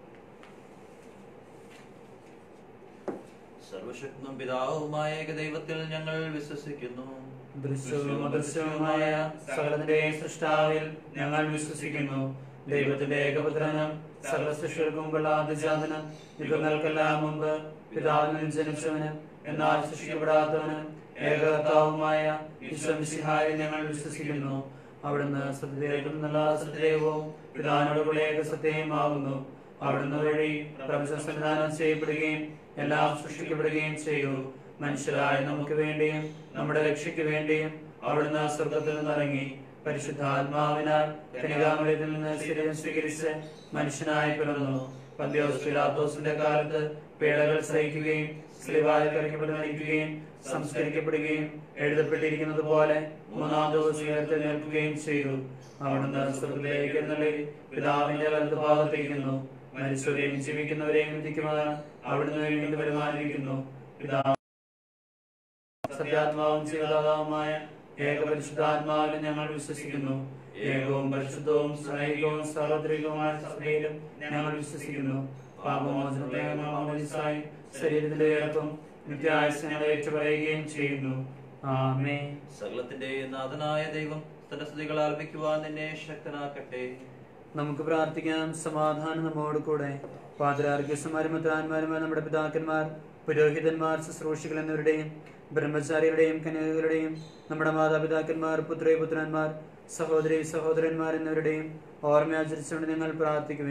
സർവശക്തനും പിതാവുമായ ഏകദൈവത്തിൽ ഞങ്ങൾ വിശ്വസിക്കുന്നു ദൃശ്യവും അദൃശ്യവുമായ സകലത്തിന്റെയും സൃഷ്ടാവിൽ ഞങ്ങൾ വിശ്വസിക്കുന്നു ദൈവത്തിന്റെ ഏകപുത്രനും സകല സൃഷ്ടികൾക്കും മുമ്പുള്ള ആദ്യജാതനും യുഗങ്ങൾക്കെല്ലാം മുമ്പ് പിതാവിൽ നിന്ന് ജനിച്ചവനും എന്നാൽ സൃഷ്ടിക്കപ്പെടാത്തവനും ഏകകർത്താവുമായ വിശ്വംസിഹായി ഞങ്ങൾ വിശ്വസിക്കുന്നു അവിടുന്ന് സത്യദേവം നല്ല സത്യദേവവും പിതാവിനോട് കൂടെ ഏകസത്യവുമാകുന്നു അവിടുന്ന് വഴി പ്രപഞ്ച സംവിധാനം ചെയ്യപ്പെടുകയും എല്ലാം സൃഷ്ടിക്കപ്പെടുകയും ചെയ്തു മനുഷ്യരായ നമുക്ക് വേണ്ടിയും നമ്മുടെ രക്ഷയ്ക്ക് വേണ്ടിയും അവിടുന്ന് സ്വർഗത്തിൽ നിന്നിറങ്ങി പരിശുദ്ധാത്മാവിനാൽ കനികാമലയത്തിൽ നിന്ന് ശരീരം സ്വീകരിച്ച് മനുഷ്യനായി പിറന്നു പന്തിയോസ് പിലാത്തോസിന്റെ കാലത്ത് പീഡകൾ സഹിക്കുകയും സ്ലിവായി കറിക്കപ്പെട്ട് മരിക്കുകയും സംസ്കരിക്കപ്പെടുകയും എഴുതപ്പെട്ടിരിക്കുന്നത് പോലെ മൂന്നാം ദിവസം ഉയർത്തെഴുന്നേൽക്കുകയും ചെയ്തു അവിടുന്ന് സ്വർഗത്തിലേക്ക് എഴുന്നള്ളി പിതാവിന്റെ വലതുഭാഗത്തിരിക്കുന്നു മരിച്ചവരെയും ജീവിക്കുന്നവരെയും വിധിക്കുവാൻ അവിടുന്ന് വീണ്ടും വരുമാനിരിക്കുന്നു പിതാവ് സത്യാത്മാവും ജീവദാതാവുമായ ഏകപരിശുദ്ധാത്മാവിലും ഞങ്ങൾ വിശ്വസിക്കുന്നു ഏകവും പരിശുദ്ധവും സ്നേഹികവും സാർവത്രികവുമായ സഭയിലും ഞങ്ങൾ വിശ്വസിക്കുന്നു പാപമോചനത്തെ മാമോദിസായി ശരീരത്തിന്റെ ഉയർപ്പും നിത്യായുസങ്ങളെ ഏറ്റുപറയുകയും ചെയ്യുന്നു ആമേ സകലത്തിന്റെയും നാഥനായ ദൈവം തന്റെ സ്തുതികൾ ആലപിക്കുവാൻ നിന്നെ ശക്തനാക്കട്ടെ നമുക്ക് പ്രാർത്ഥിക്കാം സമാധാനം നമ്മോട് കൂടെ പാതിരാർഗ്യസന്മാരും മത്താന്മാരുമായ നമ്മുടെ പിതാക്കന്മാർ പുരോഹിതന്മാർ ശുശ്രൂഷികൾ എന്നിവരുടെയും ബ്രഹ്മചാരികളുടെയും കന്യകകളുടെയും നമ്മുടെ മാതാപിതാക്കന്മാർ പുത്രപുത്രന്മാർ സഹോദരി സഹോദരന്മാർ എന്നിവരുടെയും ഓർമ്മ ആചരിച്ചുകൊണ്ട് ഞങ്ങൾ പ്രാർത്ഥിക്കുവേൻ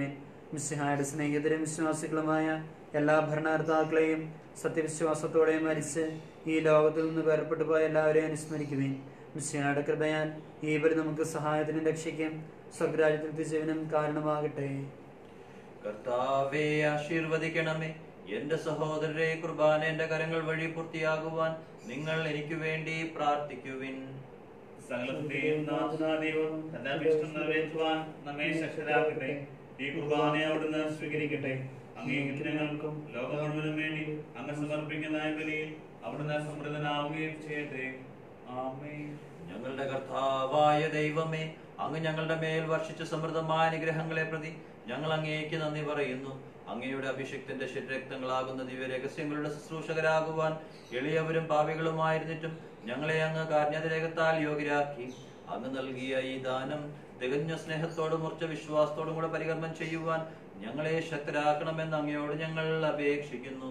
മിസ്സിഹായുടെ സ്നേഹിതരും വിശ്വാസികളുമായ എല്ലാ ഭരണകർത്താക്കളെയും സത്യവിശ്വാസത്തോടെ മരിച്ച് ഈ ലോകത്തിൽ നിന്ന് വേർപെട്ടു പോയ എല്ലാവരെയും അനുസ്മരിക്കുവേൻ മിസ്സിഹായുടെ കൃപയാൽ ഈ ബലി നമുക്ക് സഹായത്തിനും രക്ഷയ്ക്കും സ്വർഗരാജ്യത്തിൽ ജീവനും കാരണമാകട്ടെ കർത്താവെ ആശീർവദിക്കണമേ എന്റെ സഹോദരരെ കുർബാന എന്റെ കരങ്ങൾ വഴി പൂർത്തിയാകുവാൻ നിങ്ങൾ എനിക്ക് വേണ്ടി പ്രാർത്ഥിക്കുവിൻ സകലത്തിന്റെയും നാഥനാദൈവം തന്റെ അഭിഷ്ടം നിറവേറ്റുവാൻ നമ്മെ ശക്തരാക്കട്ടെ ഈ കുർബാനയെ അവിടുന്ന് സ്വീകരിക്കട്ടെ അങ്ങേക്കും ഞങ്ങൾക്കും ലോകം മുഴുവനും വേണ്ടി അങ്ങ് സമർപ്പിക്കുന്ന ഈ ബലിയിൽ അവിടുന്ന് സമൃദ്ധനാവുകയും ചെയ്യട്ടെ ആമേൻ ഞങ്ങളുടെ കർത്താവായ ദൈവമേ അങ്ങ് ഞങ്ങളുടെ മേൽ വർഷിച്ച സമൃദ്ധമായ അനുഗ്രഹങ്ങളെ പ്രതി ഞങ്ങൾ അങ്ങേക്ക് നന്ദി പറയുന്നു അങ്ങയുടെ അഭിഷിക്തന്റെ ശരീരക്തങ്ങളാകുന്ന ദിവ്യ രഹസ്യങ്ങളുടെ ശുശ്രൂഷകരാകുവാൻ എളിയവരും പാപികളുമായിരുന്നിട്ടും ഞങ്ങളെ അങ്ങ് കാരണരേഖത്താൽ യോഗ്യരാക്കി അങ്ങ് നൽകിയ ഈ ദാനം തികഞ്ഞ സ്നേഹത്തോടും ഉറച്ച വിശ്വാസത്തോടും കൂടെ പരികർമ്മം ചെയ്യുവാൻ ഞങ്ങളെ ശക്തരാക്കണമെന്ന് അങ്ങയോട് ഞങ്ങൾ അപേക്ഷിക്കുന്നു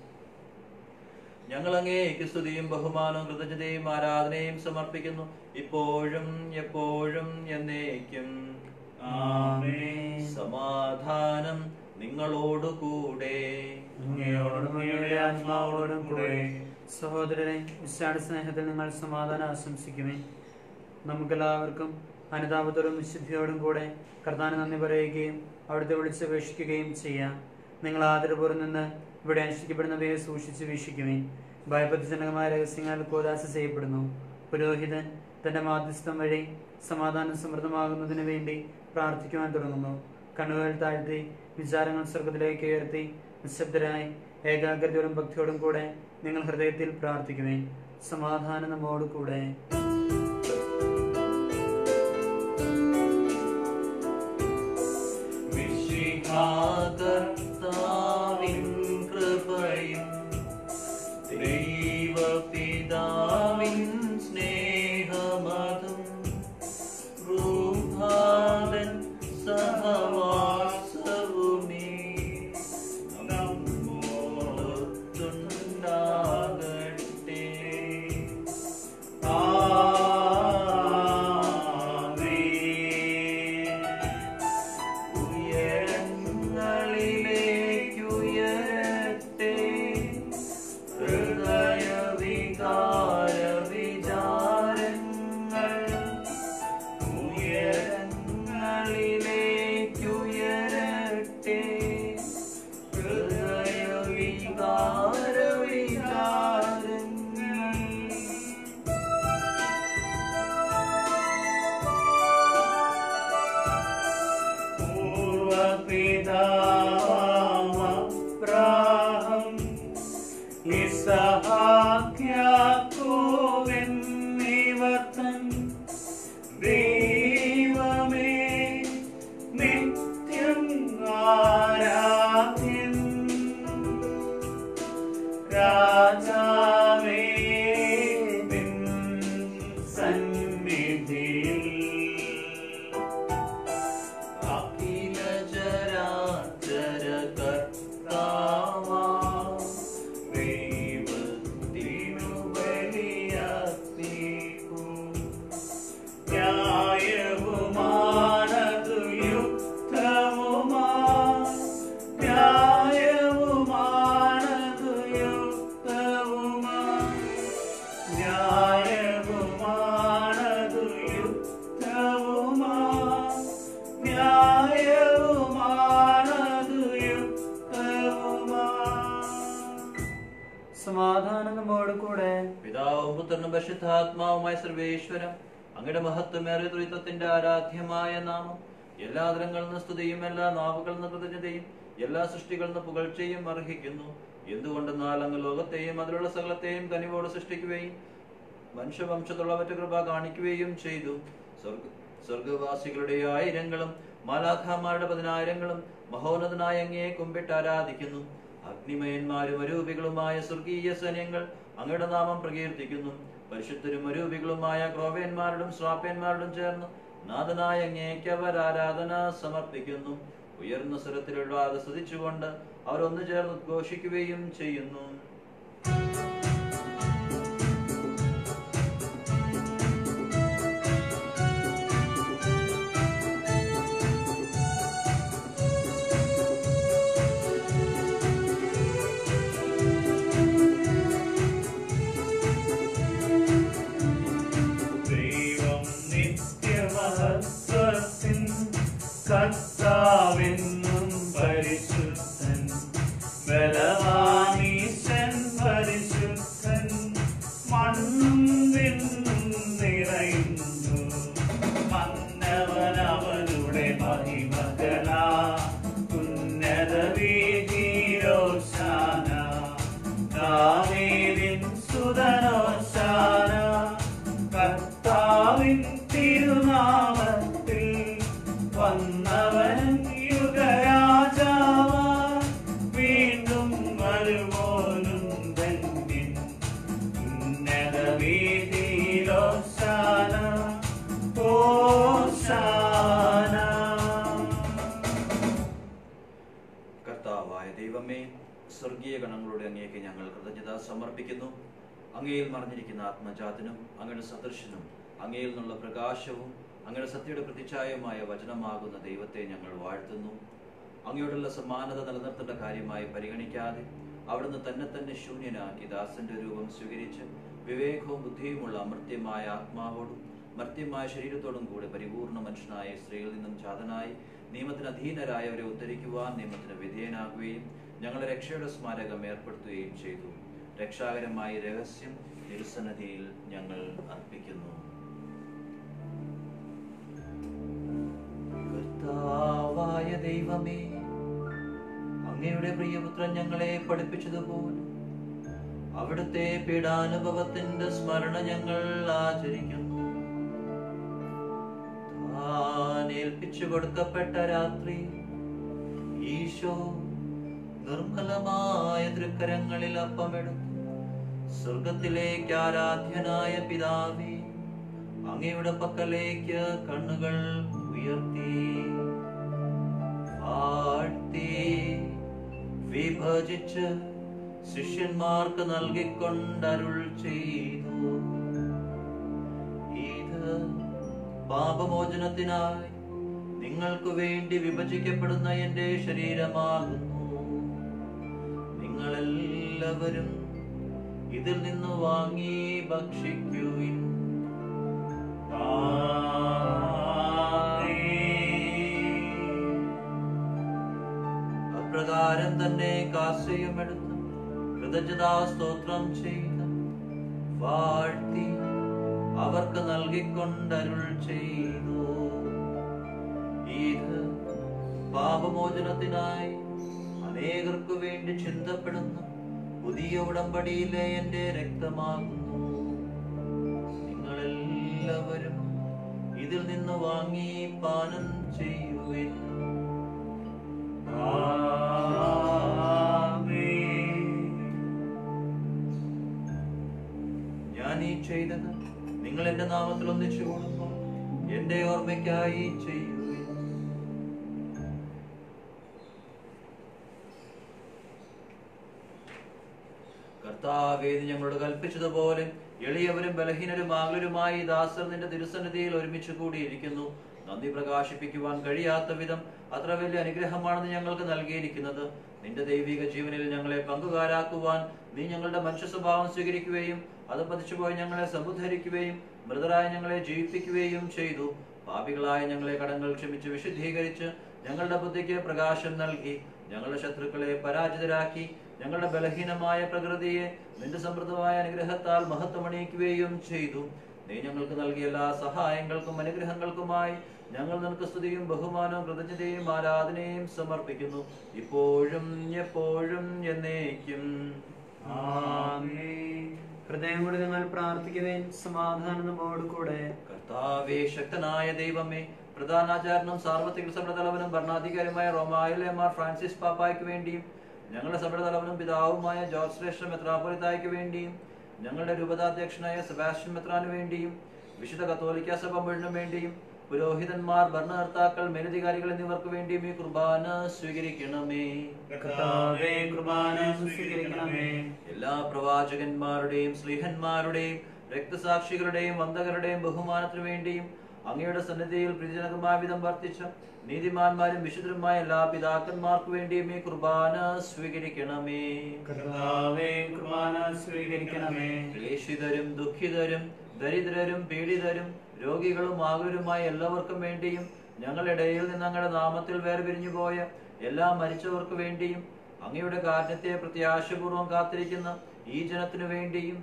ഞങ്ങൾ അങ്ങേക്ക് സ്തുതിയും ബഹുമാനവും കൃതജ്ഞതയും ആരാധനയും സമർപ്പിക്കുന്നു ഇപ്പോഴും എപ്പോഴും എന്നേക്കും ആമേൻ. സമാധാനം നിങ്ങളോട് കൂടെ അങ്ങയോടും അങ്ങയുടെ ആത്മാവോടും കൂടെ സഹോദരരെ വിശാല സ്നേഹത്തിൽ നിങ്ങൾ സമാധാനം ആശംസിക്കുമേ നമുക്കെല്ലാവർക്കും അനുതാപത്തോടും വിശുദ്ധിയോടും കൂടെ കർത്താന് നന്ദി പറയുകയും അവിടുത്തെ വിളിച്ചപേക്ഷിക്കുകയും ചെയ്യാം നിങ്ങൾ ആദരപൂർവ്വം നിന്ന് ഇവിടെ അനുഷ്ഠിക്കപ്പെടുന്നവയെ സൂക്ഷിച്ച് വീക്ഷിക്കുമേ ഭയഭക്തിജനകമായ രഹസ്യങ്ങൾ കോദാശ ചെയ്യപ്പെടുന്നു പുരോഹിതൻ തന്റെ മാധ്യസ്ഥം വഴി സമാധാനം സമൃദ്ധമാകുന്നതിന് വേണ്ടി പ്രാർത്ഥിക്കുവാൻ തുടങ്ങുന്നു കണ്ണുകൾ താഴ്ത്തി വിചാരങ്ങൾ സ്വർഗത്തിലേക്ക് ഉയർത്തി നിശബ്ദരായി ഏകാഗ്രതയോടും ഭക്തിയോടും കൂടെ നിങ്ങൾ ഹൃദയത്തിൽ പ്രാർത്ഥിക്കുമേ സമാധാനം നമ്മോട് കൂടെ കർത്താവിൻ കൃപയും ദൈവപിതാവിൻ സ്നേഹമതും റൂഹാദൻ സഹവാസവുമേ നമ്മോടൊത്തുണ്ടാകട്ടെ ഉയരങ്ങളിലേക്കുയരട്ടെ ഹൃദയവികാര വിചാരങ്ങൾ ഉയരങ്ങളിലേക്കുയരട്ടെ ഹൃദയവികാര വിചാരങ്ങൾ പൂർവപിതാവാം ഇസഹാക്യാക്കോവെന്നിവർത്തൻ ദൈവമേ നിത്യം ആരാധ്യൻ രാജാവേ നിൻ സന്നിധിയിൽ അഖില ചരാചര കർത്താവാ ദൈവത്തിനു ബലിയർപ്പിക്കൂ. ന്യായവുമാണതു യുക്തവുമാ ന്യായവുമാണതു യുക്തവുമാ ന്യായവുമാണതു യുക്തവുമാ ന്യായവുമാണതു യുക്തവുമാ സമാധാനം നമ്മോട് കൂടെ പിതാവും പുത്രനും പരിശുദ്ധാത്മാവുമായ സർവേശ്വരം അങ്ങയുടെ മഹത്വമേറിയ ത്രിത്വത്തിന്റെ ആരാധ്യമായ നാമം എല്ലാ തരങ്ങളിൽ നിന്ന് സ്തുതിയും എല്ലാ നാവുകളിൽ നിന്ന് കൃതജ്ഞതയും എല്ലാ സൃഷ്ടികളിൽ നിന്ന് പുകഴ്ചയും അർഹിക്കുന്നു എന്തുകൊണ്ടെന്നാൽ അങ്ങ് ലോകത്തെയും അതിലുള്ള സകലത്തെയും കനിവോട് സൃഷ്ടിക്കുകയും മനുഷ്യവംശത്തുള്ളവറ്റ കൃപ കാണിക്കുകയും ചെയ്തു സ്വർഗ സ്വർഗവാസികളുടെ ആയിരങ്ങളും മാലാഖാമാരുടെ പതിനായിരങ്ങളും മഹോന്നതനായ അങ്ങയെ കുമ്പിട്ട് ആരാധിക്കുന്നു അഗ്നിമയന്മാരും അരൂപികളുമായ സ്വർഗീയ സൈന്യങ്ങൾ അങ്ങയുടെ നാമം പ്രകീർത്തിക്കുന്നു പരിശുദ്ധരും അരൂപികളുമായ ക്രോവേന്മാരോടും ശ്രാപ്യന്മാരോടും ചേർന്ന് നാഥനായ അങ്ങേക്ക് അവർ ആരാധന സമർപ്പിക്കുന്നു ഉയർന്ന സ്വരത്തിലുള്ള അത് സ്തുതിച്ചുകൊണ്ട് അവർ ഒന്നു ചേർന്ന് ഉദ്ഘോഷിക്കുകയും ചെയ്യുന്നു കർത്താവെന്നും പരിശുദ്ധൻ ബലവാനീശൻ പരിശുദ്ധൻ മണ്ണും വിണ്ണും നിറയുന്നു മന്നവനവനുടെ മഹിമകളാ ഉന്നത വീതിയിലോശാന ദാവീദിൻ സുതനോശാന കർത്താവിൻ തിരുനാമത്തിൽ വന്നവൻ യുഗരാജാവ വീണ്ടും വരുവോനും ധന്യൻ ഉന്നത വീതിയിലോശാന ഓശാന കർത്താവായ ദൈവമേ സ്വർഗീയ ഗണങ്ങളുടെ അങ്ങേക്ക് ഞങ്ങൾ കൃതജ്ഞത സമർപ്പിക്കുന്നു അങ്ങയിൽ മറിഞ്ഞിരിക്കുന്ന ആത്മജാതനും അങ്ങയുടെ സദൃശനും അങ്ങയിൽ നിന്നുള്ള പ്രകാശവും അങ്ങയുടെ സത്യയുടെ പ്രതിച്ഛായമായ വചനമാകുന്ന ദൈവത്തെ ഞങ്ങൾ വാഴ്ത്തുന്നു അങ്ങയോടുള്ള സമാനത നിലനിർത്തേണ്ട കാര്യമായി പരിഗണിക്കാതെ അവിടുന്ന് തന്നെ തന്നെ ശൂന്യനാക്കി ദാസന്റെ രൂപം സ്വീകരിച്ച് വിവേകവും ബുദ്ധിയുമുള്ള അമർത്യമായ ആത്മാവോടും മർത്യമായ ശരീരത്തോടും കൂടെ പരിപൂർണ മനുഷ്യനായ സ്ത്രീയിൽ നിന്നും ജാതനായി നിയമത്തിന് അധീനരായവരെ ഉദ്ധരിക്കുവാൻ നിയമത്തിന് വിധേയനാകുകയും ഞങ്ങളെ രക്ഷയുടെ സ്മാരകം ഏർപ്പെടുത്തുകയും ചെയ്തു രക്ഷാകരമായ രഹസ്യം തിരുസന്നതിയിൽ ഞങ്ങൾ അർപ്പിക്കുന്നു കർത്താവായ ദൈവമേ അങ്ങയുടെ പ്രിയപുത്രൻ ഞങ്ങളെ പഠിപ്പിച്ചതുപോലെ അവിടുത്തെ പീഡാനുഭവത്തിന്റെ സ്മരണ ഞങ്ങൾ ആചരിക്കുന്നു താൻ ഏൽപ്പിച്ചു കൊടുക്കപ്പെട്ട രാത്രി ഈശോ നിർമ്മലമായ തൃക്കരങ്ങളിൽ അപ്പമെടുത്തു സ്വർഗത്തിലേക്ക് ആരാധ്യനായ പിതാവേ അങ്ങയുടെ പക്കലേക്ക് കണ്ണുകൾ ഉയർത്തി ആഴ്ത്തി വിഭജിച്ച് ശിഷ്യന്മാർക്ക് നൽകിക്കൊണ്ടരുൾ ചെയ്തു ഇത് പാപമോചനത്തിനായി നിങ്ങൾക്ക് വേണ്ടി വിഭജിക്കപ്പെടുന്ന എന്റെ ശരീരമാകുന്നു നിങ്ങളെല്ലാവരും ഇതിൽ നിന്ന് വാങ്ങി ഭക്ഷിക്കുവിൻ അപ്രകാരം തന്നെ കാസയും എടുത്ത് കൃതജ്ഞതാ സ്തോത്രം ചെയ്ത് വാഴ്ത്തി അവർക്ക് നൽകിക്കൊണ്ടരുൾ ചെയ്തു ഇത് പാപമോചനത്തിനായി അനേകർക്കു വേണ്ടി ചിന്തപ്പെടുന്ന പുതിയ ഉടമ്പടിയിലെ എന്റെ രക്തമാകുന്നു നിങ്ങളെല്ലാവരും ഇതിൽ നിന്ന് വാങ്ങി പാനം ചെയ്യുവിൻ ഞാൻ ഈ ചെയ്തത് നിങ്ങൾ എന്റെ നാമത്തിൽ ഒന്നിച്ചു കൂടുമ്പോൾ എന്റെ ഓർമ്മയ്ക്കായി ചെയ്യുവിൻ കർത്താവേ നീ ഞങ്ങളോട് കൽപ്പിച്ചതുപോലെ എളിയവരും ബലഹീനരും ആകുലരുമായി ദാസർ നിന്റെ തിരുസന്നിധിയിൽ ഒരുമിച്ച് കൂടിയിരിക്കുന്നു നന്ദി പ്രകാശിപ്പിക്കുവാൻ കഴിയാത്ത വിധം അത്ര വലിയ അനുഗ്രഹമാണെന്ന് ഞങ്ങൾക്ക് നൽകിയിരിക്കുന്നത് നിന്റെ ദൈവിക ജീവനിൽ ഞങ്ങളെ പങ്കുകാരാക്കുവാൻ നീ ഞങ്ങളുടെ മനുഷ്യ സ്വഭാവം സ്വീകരിക്കുകയും അത് പതിച്ചുപോയി ഞങ്ങളെ സമുദ്ധരിക്കുകയും മൃതരായ ഞങ്ങളെ ജീവിപ്പിക്കുകയും ചെയ്തു പാപികളായ ഞങ്ങളെ കടങ്ങൾ ക്ഷമിച്ച് വിശുദ്ധീകരിച്ച് ഞങ്ങളുടെ ബുദ്ധിക്ക് പ്രകാശം നൽകി ഞങ്ങളുടെ ശത്രുക്കളെ പരാജിതരാക്കി ഞങ്ങളുടെ ബലഹീനമായ പ്രകൃതിയെ നിന്റെ സമൃദ്ധമായ അനുഗ്രഹത്താൽ മഹത്വമണിയിക്കുകയും ചെയ്തു നീ ഞങ്ങൾക്ക് നൽകിയ എല്ലാ സഹായങ്ങൾക്കും അനുഗ്രഹങ്ങൾക്കുമായി ഞങ്ങൾ നിനക്ക് സ്തുതിയും ബഹുമാനവും കൃതജ്ഞതയും ആരാധനയും സമർപ്പിക്കുന്നു ഇപ്പോഴും എപ്പോഴും എന്നേക്കും ഹൃദയം കൊണ്ട് നിങ്ങൾ പ്രാർത്ഥിക്കുവേൻ സമാധാനം നമ്മോട് കൂടെ കർത്താവേ ശക്തനായ ദൈവമേ പ്രധാനാചാരനും സാർവത്രിക സഭയുടെ തലവനും ഭരണാധികാരിയുമായ റോമായിലേമാർ ഫ്രാൻസിസ് പാപ്പായ്ക്ക് വേണ്ടിയും ഞങ്ങളുടെ സഭയുടെ തലവനും പിതാവുമായ ജോർജ് ശ്രേഷ്ഠ മെത്രാപ്പൊലിത്തായ്ക്ക് വേണ്ടിയും ഞങ്ങളുടെ രൂപതാധ്യക്ഷനായ സെബാസ്റ്റ്യൻ മെത്രാന് വേണ്ടിയും വിശുദ്ധ കത്തോലിക്ക സഭ മുഴുവനും വേണ്ടിയും പുരോഹിതന്മാർ ഭരണകർത്താക്കൾ മേലധികാരികൾ എന്നിവർക്ക് വേണ്ടിയും ഈ കുർബാന സ്വീകരിക്കണമേ കർത്താവേ കുർബാന സ്വീകരിക്കണമേ എല്ലാ പ്രവാചകന്മാരുടെയും സ്ലീഹന്മാരുടെയും രക്തസാക്ഷികളുടെയും വന്ദകരുടെയും ബഹുമാനത്തിനു വേണ്ടിയും അങ്ങയുടെ സന്നിധിയിൽ പ്രീതിജനകമായ വിധം വർത്തിച്ച നീതിമാന്മാരും വിശുദ്ധരുമായ എല്ലാ പിതാക്കന്മാർക്കു വേണ്ടിയും ഈ കുർബാന സ്വീകരിക്കണമേ കർത്താവേ കുർബാന സ്വീകരിക്കണമേ ക്ലേശിതരും ദുഃഖിതരും ദരിദ്രരും പീഡിതരും രോഗികളും ആകുലരുമായ എല്ലാവർക്കും വേണ്ടിയും ഞങ്ങളുടെ ഇടയിൽ നിന്ന് അങ്ങയുടെ നാമത്തിൽ വേർപിരിഞ്ഞു പോയ എല്ലാ മരിച്ചവർക്ക് വേണ്ടിയും അങ്ങയുടെ കാരണത്തെ പ്രത്യാശപൂർവ്വം കാത്തിരിക്കുന്ന ഈ ജനത്തിനു വേണ്ടിയും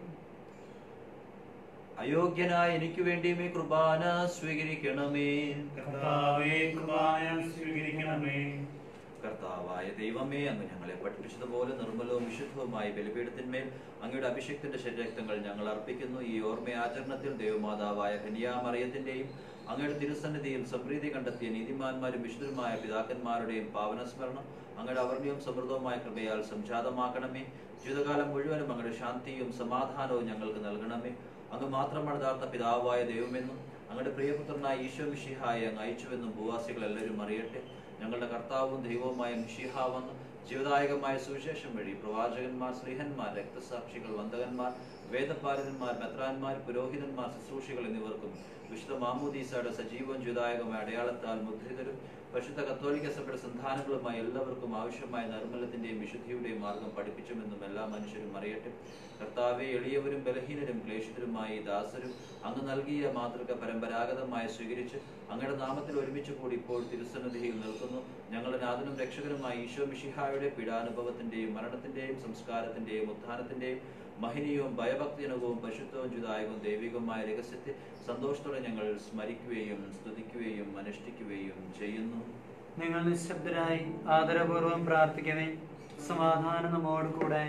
അയോഗ്യനായ എനിക്ക് വേണ്ടിയും ഈ കുർബാന സ്വീകരിക്കണമേ കർത്താവേ കുർബാന സ്വീകരിക്കണമേ കർത്താവായ ദൈവമേ അങ്ങ് ഞങ്ങളെ പഠിപ്പിച്ചതുപോലെ നിർമ്മലവും വിശുദ്ധവുമായ ബലിപീഠത്തിന്മേൽ അങ്ങയുടെ അഭിഷേകത്തിന്റെ ശരീരക്തങ്ങൾ ഞങ്ങൾ അർപ്പിക്കുന്നു ഈ ഓർമ്മയാചരണത്തിൽ ദൈവമാതാവായ കന്യാമറിയത്തിന്റെയും അങ്ങയുടെ തിരുസന്നിധിയിൽ സംപ്രീതി കണ്ടെത്തിയ നീതിമാന്മാരും വിശുദ്ധരുമായ പിതാക്കന്മാരുടെയും പാവനസ്മരണം അങ്ങയുടെ അവർണ്യവും സമൃദ്ധവുമായ കൃപയാൽ സംജാതമാക്കണമേ ജീവിതകാലം മുഴുവനും അങ്ങയുടെ ശാന്തിയും സമാധാനവും ഞങ്ങൾക്ക് നൽകണമേ അങ്ങ് മാത്രമാണ് യഥാർത്ഥ പിതാവായ ദൈവമെന്നും അങ്ങയുടെ പ്രിയപുത്രനായ ഈശോ മിഷിഹായെ അങ്ങ് അയച്ചുവെന്നും ഭൂവാസികൾ എല്ലാവരും അറിയട്ടെ ഞങ്ങളുടെ കർത്താവും ദൈവവുമായ മിഷിഹാവെന്ന് ജീവദായകമായ സുവിശേഷം വഴി പ്രവാചകന്മാർ സ്ത്രീഹന്മാർ രക്തസാക്ഷികൾ വന്ദകന്മാർ വേദപാരകന്മാർ മെത്രാന്മാർ പുരോഹിതന്മാർ ശുശ്രൂഷികൾ എന്നിവർക്കും വിശുദ്ധ മാമൂദീസയുടെ സജീവവും ജ്യുതായകമായ അടയാളത്താൽ മുദ്രിതരും പരിശുദ്ധ കത്തോലിക്ക സഭയുടെ സന്താനങ്ങളുമായി എല്ലാവർക്കും ആവശ്യമായ നിർമ്മലത്തിന്റെയും വിശുദ്ധിയുടെയും മാർഗം പഠിപ്പിച്ചുമെന്നും എല്ലാ മനുഷ്യരും അറിയട്ടെ കർത്താവെ എളിയവരും ബലഹീനരും ക്ലേശിതരുമായി ഈ ദാസരും അങ്ങ് നൽകിയ മാതൃക പരമ്പരാഗതമായി സ്വീകരിച്ച് അങ്ങയുടെ നാമത്തിൽ ഒരുമിച്ച് കൂടി ഇപ്പോൾ തിരുസന്നിധിയിൽ നിൽക്കുന്നു ഞങ്ങളുടെ നാഥനും രക്ഷകനുമായ ഈശോ മിഷിഹായുടെ പീഡാനുഭവത്തിന്റെയും മരണത്തിന്റെയും സംസ്കാരത്തിന്റെയും ഉത്ഥാനത്തിന്റെയും മഹിനീയവും ഭയഭക്തിജനകവും പരിശുദ്ധവും ചുതായകവും ദൈവികവുമായ രഹസ്യത്തെ സന്തോഷത്തോടെ ഞങ്ങൾ സ്മരിക്കുകയും സ്തുതിക്കുകയും അനുഷ്ഠിക്കുകയും ചെയ്യുന്നു നിങ്ങൾ നിശബ്ദരായി ആദരപൂർവ്വം പ്രാർത്ഥിക്കവേ സമാധാനം നമ്മോട് കൂടെ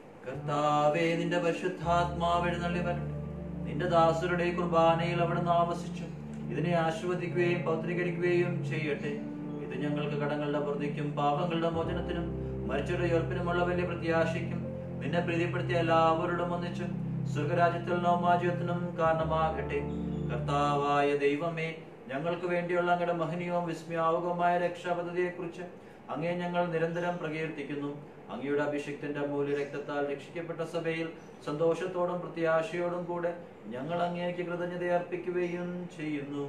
കർത്താവേ നിന്റെ പരിശുദ്ധാത്മാവ് എഴുന്നള്ളി വരട്ടെ നിന്റെ ദാസരുടെ കുർബാനയിൽ അവിടെ ആവസിച്ചു ഇതിനെ ആശീർവദിക്കുകയും പൗത്രീകരിക്കുകയും ചെയ്യട്ടെ ഇത് ഞങ്ങൾക്ക് കടങ്ങളുടെ പ്രതിക്കും പാപങ്ങളുടെ മോചനത്തിനും മരിച്ചവരുടെ ഉയർപ്പിനുമുള്ള വലിയ പ്രത്യാശയ്ക്കും നിന്നെ പ്രീതിപ്പെടുത്തിയ എല്ലാവരോടും ഒന്നിച്ച് സ്വർഗരാജ്യത്തിൽ നോമാജ്യത്തിനും കാരണമാകട്ടെ കർത്താവായ ദൈവമേ ഞങ്ങൾക്ക് വേണ്ടിയുള്ള അങ്ങയുടെ മഹനീയവും വിസ്മയാവുകമായ രക്ഷാപദ്ധതിയെക്കുറിച്ച് അങ്ങേ ഞങ്ങൾ നിരന്തരം പ്രകീർത്തിക്കുന്നു അങ്ങയുടെ അഭിഷിക്തന്റെ അമൂല്യ രക്തത്താൽ രക്ഷിക്കപ്പെട്ട സഭയിൽ സന്തോഷത്തോടും പ്രത്യാശയോടും കൂടെ ഞങ്ങൾ അങ്ങേക്ക് കൃതജ്ഞത അർപ്പിക്കുകയും ചെയ്യുന്നു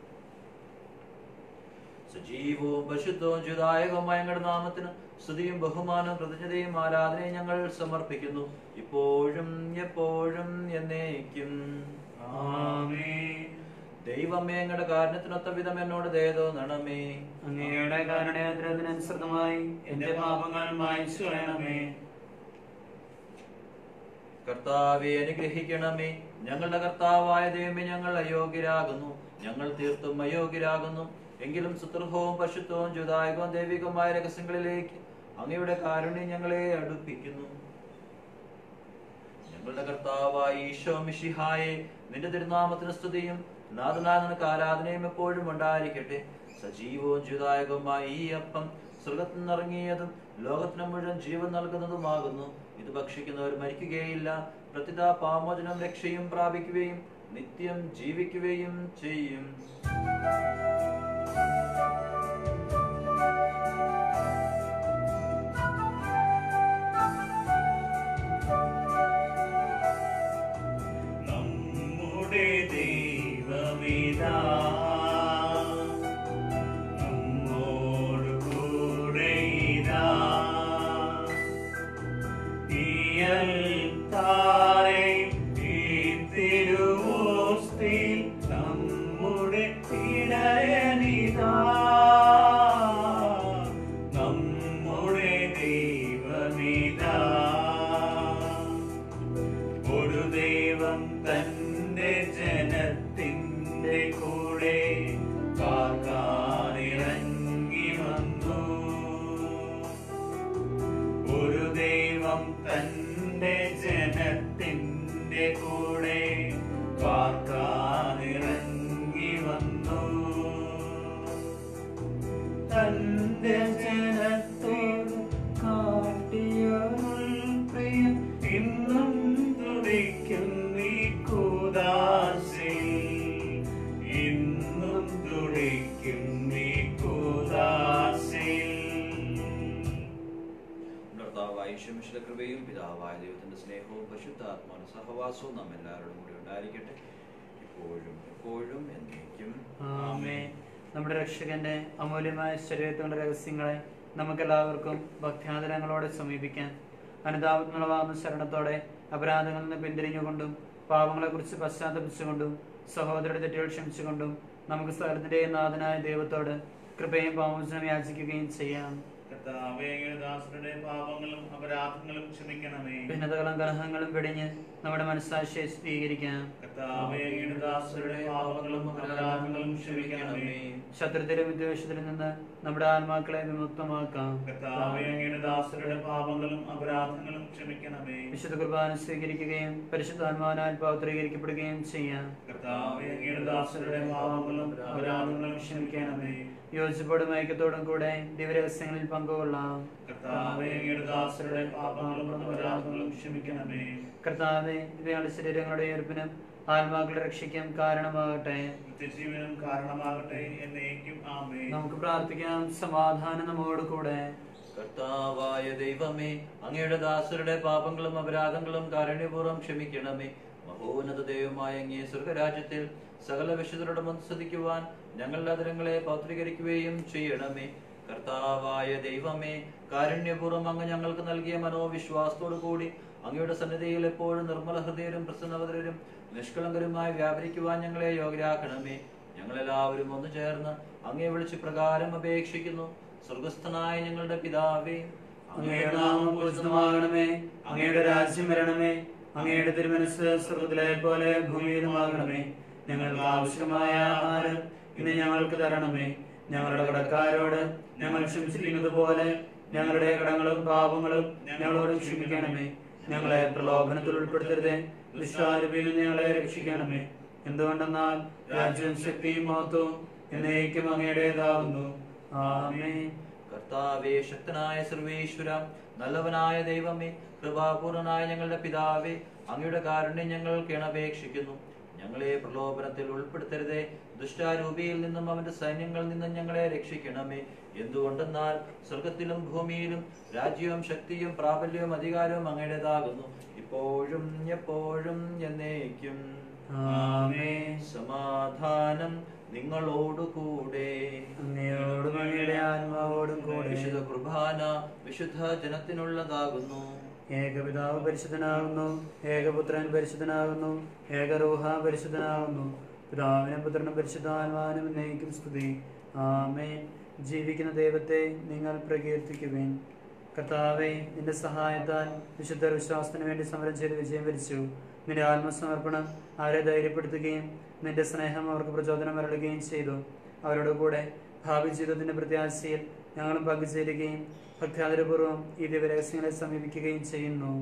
സജീവവും പരിശുദ്ധവും ചുതായകവുമായ ഞങ്ങളുടെ നാമത്തിന് സ്തുതിയും ബഹുമാനവും കൃതജ്ഞതയും ആരാധനയും ഞങ്ങൾ സമർപ്പിക്കുന്നു ഇപ്പോഴും എപ്പോഴും എന്നേക്കും ആമേൻ ദൈവമേ അങ്ങയുടെ കാരണത്തിനൊത്ത വിധം എന്നോട് ദയതോ നണമേ അങ്ങയുടെ കാരണയാത്രത്തിനനുസൃതമായി എന്റെ പാപങ്ങൾ മായ്ച്ചു കളയണമേ കർത്താവെ അനുഗ്രഹിക്കണമേ ഞങ്ങളുടെ കർത്താവായ ദൈവമേ ഞങ്ങൾ അയോഗ്യരാകുന്നു ഞങ്ങൾ തീർത്തും അയോഗ്യരാകുന്നു എങ്കിലും സുതൃഹവും പശുത്വവും ജുദായകവും ദൈവികമായ രഹസ്യങ്ങളിലേക്ക് അങ്ങയുടെ കാരുണ്യം ഞങ്ങളെ അടുപ്പിക്കുന്നു ഞങ്ങളുടെ കർത്താവായ ഈശോ മിഷിഹായെ നിന്റെ തിരുനാമത്തിന് സ്തുതിയും നാഥനായ നിനക്ക് ആരാധനയും എപ്പോഴും ഉണ്ടായിരിക്കട്ടെ സജീവവും ജ്യുതായകവുമായ ഈ അപ്പം സ്വർഗത്തിൽ നിന്നിറങ്ങിയതും ലോകത്തിന് മുഴുവൻ ജീവൻ നൽകുന്നതുമാകുന്നു ഇത് ഭക്ഷിക്കുന്നവർ മരിക്കുകയില്ല പ്രത്യത പാമോചനം രക്ഷയും പ്രാപിക്കുകയും നിത്യം ജീവിക്കുകയും ചെയ്യും നമ്മുടെ ദൈവമിതാ നമ്മോട് കൂടെ ഇതാ ഈയൽ താരെ ഈ തിരുവോസ്തി നമ്മുടെ ഇടയനിതാ നമ്മുടെ ദൈവമിതാ ഒരു ദൈവം തന്റെ ജനത്തിന്റെ കൂടെ കാക്കാനിറങ്ങി വന്നു ഒരു ദൈവം തന്റെ ജനത്തിന്റെ കൂടെ കാക്കാനിറങ്ങി വന്നു തന്റെ ജനത്തോട് കാട്ടിയൊരുൾ പ്രിയം ഇന്നും തുടിക്കും നീ കൂദാശി ഇന്നും തുടിക്കും നീ കൂദാശി കർത്താവായ ഈശ്വമിഷിന്റെ കൃപയും പിതാവായ ദൈവത്തിന്റെ സ്നേഹവും പരിശുദ്ധാത്മാവിന്റെ സഹവാസവും നാം എല്ലാവരോടും കൂടി ഉണ്ടായിരിക്കട്ടെ ഇപ്പോഴും എപ്പോഴും എന്നേക്കും ആമേ നമ്മുടെ രക്ഷകന്റെ അമൂല്യമായ ശരീരത്തിന്റെ രഹസ്യങ്ങളെ നമുക്കെല്ലാവർക്കും ഭക്ത്യാദരങ്ങളോടെ സമീപിക്കാൻ അനുതാപങ്ങളാവുന്ന ശരണത്തോടെ അപരാധങ്ങളിൽ നിന്ന് പിന്തിരിഞ്ഞുകൊണ്ടും പാപങ്ങളെക്കുറിച്ച് പശ്ചാത്തപിച്ചുകൊണ്ടും സഹോദരരുടെ തെറ്റുകൾ ക്ഷമിച്ചുകൊണ്ടും നമുക്ക് സ്ഥലത്തിന്റെ നാഥനായ ദൈവത്തോട് കൃപയും പാമോചനം യാചിക്കുകയും ചെയ്യാം കർത്താവേ അങ്ങയുടെ ദാസരുടെ പാപങ്ങളും അപരാധങ്ങളും ക്ഷമിക്കണമേ ഭിന്നതകളും കലഹങ്ങളും വെടിഞ്ഞ് നമ്മുടെ മനസ്സാക്ഷിയെ സ്വീകരിക്കാം കർത്താവേ അങ്ങയുടെ ദാസരുടെ പാപങ്ങളും അപരാധങ്ങളും ക്ഷമിക്കണമേ ശത്രുത്തിലും വിദ്വേഷത്തിലും നിന്ന് നമ്മുടെ ആത്മാക്കളെ വിമുക്തമാക്കാം കർത്താവേ അങ്ങയുടെ ദാസരുടെ പാപങ്ങളും അപരാധങ്ങളും ക്ഷമിക്കണമേ വിശുദ്ധ കുർബാന സ്വീകരിക്കുകയും പരിശുദ്ധാത്മാവിനാൽ പൗത്രീകരിക്കപ്പെടുകയും ചെയ്യാം കർത്താവേ അങ്ങയുടെ ദാസരുടെ പാപങ്ങളും അപരാധങ്ങളും ക്ഷമിക്കണമേ യോജിപ്പോടും ഐക്യത്തോടും കൂടെ ദിവരഹസ്യങ്ങളിൽ പങ്കുകൊള്ളാം കർത്താവേ അങ്ങയുടെ ദാസരുടെ പാപങ്ങളും അപരാധങ്ങളും ക്ഷമിക്കണമേ കർത്താവെ ഇവയുടെ ശരീരങ്ങളുടെ ഉയർപ്പിനും ആത്മാക്കളുടെ രക്ഷയ്ക്കും കാരണമാകട്ടെ നിത്യജീവനും കാരണമാകട്ടെ എന്നേക്കും ആമേ നമുക്ക് പ്രാർത്ഥിക്കാം സമാധാനം നമ്മോട് കൂടെ കർത്താവായ ദൈവമേ അങ്ങയുടെ ദാസരുടെ പാപങ്ങളും അപരാധങ്ങളും കാരുണ്യപൂർവ്വം ക്ഷമിക്കണമേ മഹോന്നത ദൈവമായ അങ്ങേ സ്വർഗരാജ്യത്തിൽ സകല വിശുദ്ധരുടെ മത്സരിക്കുവാൻ ഞങ്ങളുടെ അതിരങ്ങളെ പൗത്രീകരിക്കുകയും ചെയ്യണമേ കർത്താവായ ദൈവമേ കാരുണ്യപൂർവ്വം അങ്ങ് ഞങ്ങൾക്ക് നൽകിയ മനോവിശ്വാസത്തോടു കൂടി അങ്ങയുടെ സന്നിധിയിൽ എപ്പോഴും നിർമ്മല ഹൃദയരും പ്രസന്നവതരും നിഷ്കളങ്കരുമായി വ്യാപരിക്കുവാൻ ഞങ്ങളെ യോഗ്യരാക്കണമേ ഞങ്ങളെല്ലാവരും ഒന്ന് ചേർന്ന് അങ്ങേ വിളിച്ച് പ്രകാരം അപേക്ഷിക്കുന്നു സ്വർഗസ്ഥനായ ഞങ്ങളുടെ പിതാവേ അങ്ങയുടെ നാമം പൂജിതമാകണമേ അങ്ങയുടെ രാജ്യം വരണമേ അങ്ങയുടെ തിരുമനസ് സ്വർഗത്തിലെ പോലെ ഭൂമിയിലുമാകണമേ ഞങ്ങൾക്ക് ആവശ്യമായ ആഹാരം ഇന്ന് ഞങ്ങൾക്ക് തരണമേ ഞങ്ങളുടെ കടക്കാരോട് ഞങ്ങൾ ക്ഷമിച്ചിരിക്കുന്നത് പോലെ ഞങ്ങളുടെ കടങ്ങളും പാപങ്ങളും ഞങ്ങളോട് ക്ഷമിക്കണമേ ഞങ്ങളെ പ്രലോഭനത്തിൽ ഉൾപ്പെടുത്തരുതേ ദുഷ്ടാരൂപിയിൽ ഞങ്ങളെ രക്ഷിക്കണമേ എന്തുകൊണ്ടെന്നാൽ രാജ്യവും ശക്തിയും മഹത്വവും എന്നേക്കും അങ്ങയുടേതാകുന്നു ആമേ കർത്താവേ ശക്തനായ സർവേശ്വര നല്ലവനായ ദൈവമേ കൃപാപൂർണനായ ഞങ്ങളുടെ പിതാവേ അങ്ങയുടെ കാരുണ്യം ഞങ്ങൾ കേണപേക്ഷിക്കുന്നു ഞങ്ങളെ പ്രലോഭനത്തിൽ ഉൾപ്പെടുത്തരുതേ ദുഷ്ടാരൂപിയിൽ നിന്നും അവന്റെ സൈന്യങ്ങളിൽ നിന്നും ഞങ്ങളെ രക്ഷിക്കണമേ എന്തുകൊണ്ടെന്നാൽ സ്വർഗത്തിലും ഭൂമിയിലും രാജ്യവും ശക്തിയും പ്രാബല്യവും അധികാരവും അങ്ങയുടേതാകുന്നു ഇപ്പോഴും എപ്പോഴും എന്നേക്കും ആമേ സമാധാനം നിങ്ങളോടുകൂടെ അങ്ങയോടും അങ്ങയുടെ ആത്മാവോടും കൂടെ വിശുദ്ധ കുർബാന വിശുദ്ധ ജനത്തിനുള്ളതാകുന്നു ഏകപിതാവ് പരിശുദ്ധനാകുന്നു ഏകപുത്രൻ പരിശുദ്ധനാകുന്നു ഏകരൂഹ പരിശുദ്ധനാകുന്നു പിതാവിനും പുത്രനും പരിശുദ്ധാത്മാവിനും എന്നേക്കും സ്തുതി ആമേ ജീവിക്കുന്ന ദൈവത്തെ നിങ്ങൾ പ്രകീർത്തിക്കുവിൻ കർത്താവെ നിന്റെ സഹായത്താൽ വിശുദ്ധ വിശ്വാസത്തിന് വേണ്ടി സമരം ചെയ്ത് വിജയം വരിച്ചു നിന്റെ ആത്മസമർപ്പണം അവരെ ധൈര്യപ്പെടുത്തുകയും നിന്റെ സ്നേഹം അവർക്ക് പ്രചോദനം വരളുകയും ചെയ്തു അവരുടെ കൂടെ ഭാവി ജീവിതത്തിന്റെ പ്രത്യാശയിൽ ഞങ്ങളും പങ്കുചേരുകയും ഭക്താദരപൂർവ്വം ഈ ദിവരഹസ്യങ്ങളെ സമീപിക്കുകയും ചെയ്യുന്നു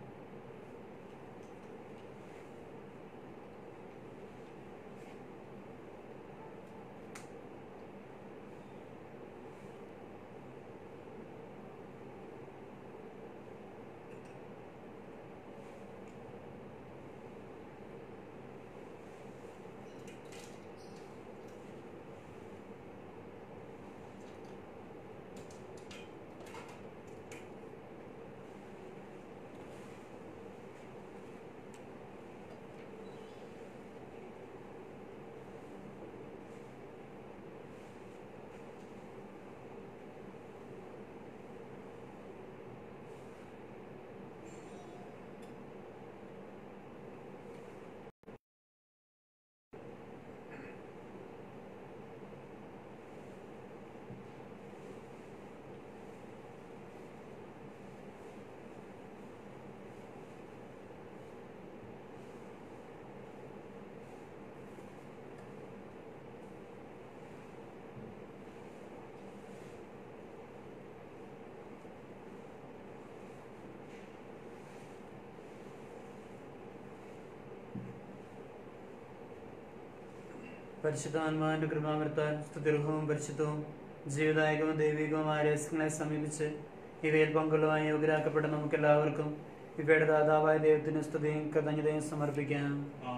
പരിശുദ്ധാത്മാവിന്റെ കൃപാമൃത്താൽ സ്തുതിർഹവും പരിശുദ്ധവും ജീവദായകവും ദൈവികവുമായ രഹസ്യങ്ങളെ സമീപിച്ച് ഇവയിൽ പങ്കുള്ളവാൻ യോഗ്യരാക്കപ്പെട്ട നമുക്ക് എല്ലാവർക്കും ഇവയുടെ ദാതാവായ ദൈവത്തിന് സ്തുതിയും കൃതജ്ഞതയും സമർപ്പിക്കാം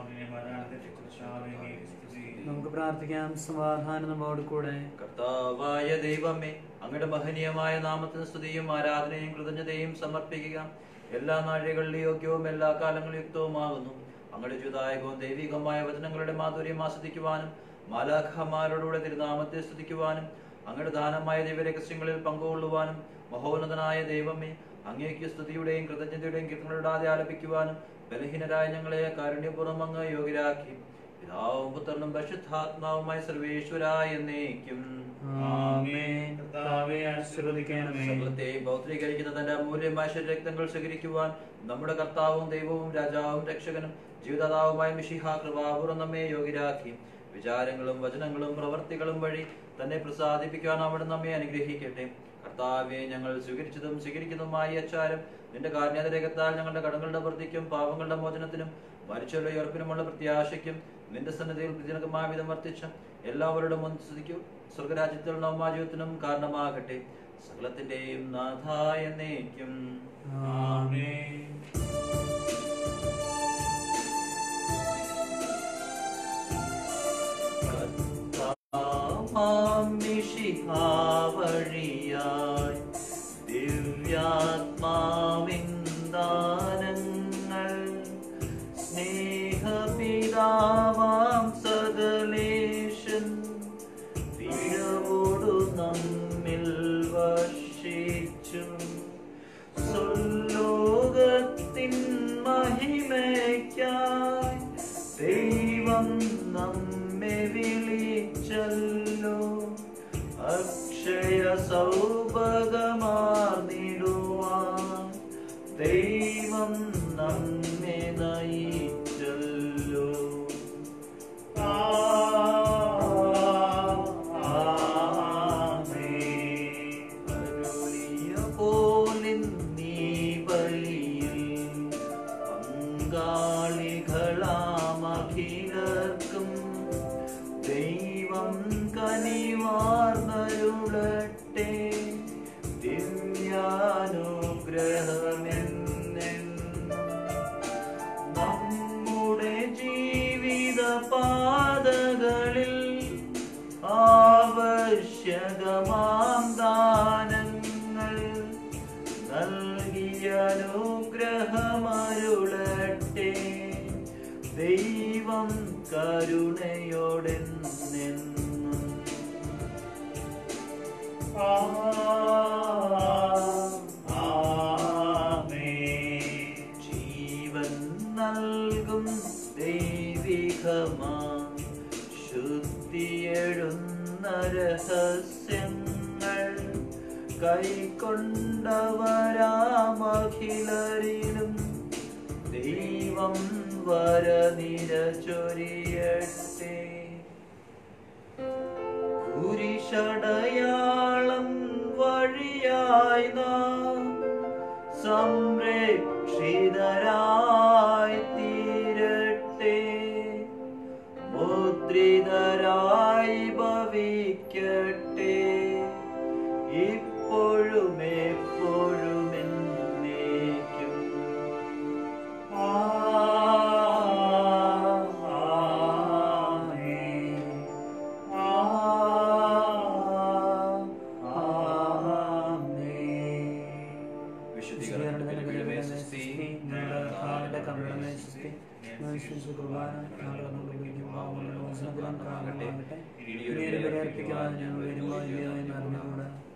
നമുക്ക് പ്രാർത്ഥിക്കാം സമാധാനം നമ്മോട് കൂടെ കർത്താവായ ദൈവമേ അങ്ങയുടെ മഹനീയമായ നാമത്തിന് സ്തുതിയും ആരാധനയും കൃതജ്ഞതയും സമർപ്പിക്കുക എല്ലാ നാഴികളിലും യോഗ്യവും എല്ലാ കാലങ്ങളും യുക്തവുമാകുന്നു അങ്ങയുടെ ചുതായകവും ദൈവികവുമായ വചനങ്ങളുടെ മാധുര്യം ആസ്വദിക്കുവാനും മാലാഖമാരോടുകൂടെ തിരുനാമത്തെ സ്തുതിക്കുവാനും അങ്ങയുടെ ദാനമായ ദൈവരഹസ്യങ്ങളിൽ പങ്കുകൊള്ളുവാനും മഹോന്നതനായ ദൈവമേ അങ്ങേക്ക് സ്തുതിയുടെയും കൃതജ്ഞതയുടെയും കീർത്തനങ്ങളിടാതെ ആലപിക്കുവാനും ബലഹീനരായ ഞങ്ങളെ കാരുണ്യപൂർവ്വം അങ്ങ് യോഗ്യരാക്കി പിതാവും പുത്രനും പരിശുദ്ധാത്മാവുമായി സർവേശ്വരായ എന്നേക്കും ആമേൻ കർത്താവെ ആശീർവദിക്കണമേ സകലത്തെയും പൗത്രീകരിക്കുന്ന തന്റെ അമൂല്യമായ ശരീരക്തങ്ങൾ സ്വീകരിക്കുവാൻ നമ്മുടെ കർത്താവും ദൈവവും രാജാവും രക്ഷകനും ജീവിതദാവുമായ മിഷിഹ കൃപാപൂർവ്വം നമ്മെ യോഗ്യരാക്കി വിചാരങ്ങളും വചനങ്ങളും പ്രവർത്തികളും വഴി തന്നെ പ്രസാദിപ്പിക്കാൻ അവിടെ നമ്മെ അനുഗ്രഹിക്കട്ടെ കർത്താവെ ഞങ്ങൾ സ്വീകരിച്ചതും സ്വീകരിക്കുന്നതുമായ ഈ അച്ചാരം നിന്റെ കാരുണ്യരേഖത്താൽ ഞങ്ങളുടെ കടങ്ങളുടെ വൃത്തിക്കും പാവങ്ങളുടെ മോചനത്തിനും മരിച്ചുള്ള ഉയർപ്പിനുമുള്ള പ്രത്യാശയ്ക്കും നിന്റെ സന്നദ്ധയിൽ പ്രതിനകമായ വിധം വർദ്ധിച്ച എല്ലാവരുടെ മുൻസ്തുതിക്കും സ്വർഗരാജ്യത്തിൽ നവമാജീവത്തിനും കാരണമാകട്ടെ സകലത്തിന്റെയും നാഥായ എന്നേക്കും ആമേൻ വഴിയായി ദിവ്യാത്മാവിൻ ദാനങ്ങൾ സ്നേഹപിതാവാം സകലേശൻ പിഴവോടു നമ്മിൽ വർഷിച്ചു സ്വർലോകത്തിൻ മഹിമയ്ക്കായി ദൈവം നമ്മെ വിളിച്ചല്ലോ അക്ഷയ സൗഭഗമാർന്നിടുവാൻ ദൈവം നമ്മെ നയിച്ചല്ലോ അരുളിയ പോലിൻ നീ ബലിയിൽ പങ്കാളികളാമഖിലർക്കും ദൈവം കനിവാർന്നരുളട്ടെ ദിവ്യാനുഗ്രഹമെന്നെന്നും നമ്മുടെ ജീവിത പാതകളിൽ ആവശ്യകമാം ദാനങ്ങൾ നൽകിയ അനുഗ്രഹമരുളട്ടെ ദൈവം കരുണയോടെന്നെന്നും ജീവൻ നൽകും ദൈവികമാ ശുദ്ധിയെഴുന്ന രഹസ്യങ്ങൾ കൈക്കൊണ്ടവരാമഖിലരിലും ദൈവം വരനിര ചൊരിയട്ടെ കുരിശടയാളം വഴിയായി നാം സംരക്ഷിതരായി തീരട്ടെ മുദ്രിതരായി ഭവിക്കട്ടെ ഇപ്പോഴും എപ്പോഴും എന്നേക്കും വിശുദ്ധീകരണത്തിന്റെ ഗുരുവേ സ്തുതി. ഞങ്ങളുടെ കമ്പളമേ സ്തുതി. വിശുദ്ധ കുർബാന ഞങ്ങളുടെ ഉപയോഗിക്കും പാവങ്ങളുടെ മോചനത്തിനും കാരണമാകട്ടെ. ഇനി ഒരു ബലി അർപ്പിക്കുവാൻ ഞങ്ങൾ വരുമ്പോൾ ഇല്ലയോ എന്ന് അറിഞ്ഞുകൂടാ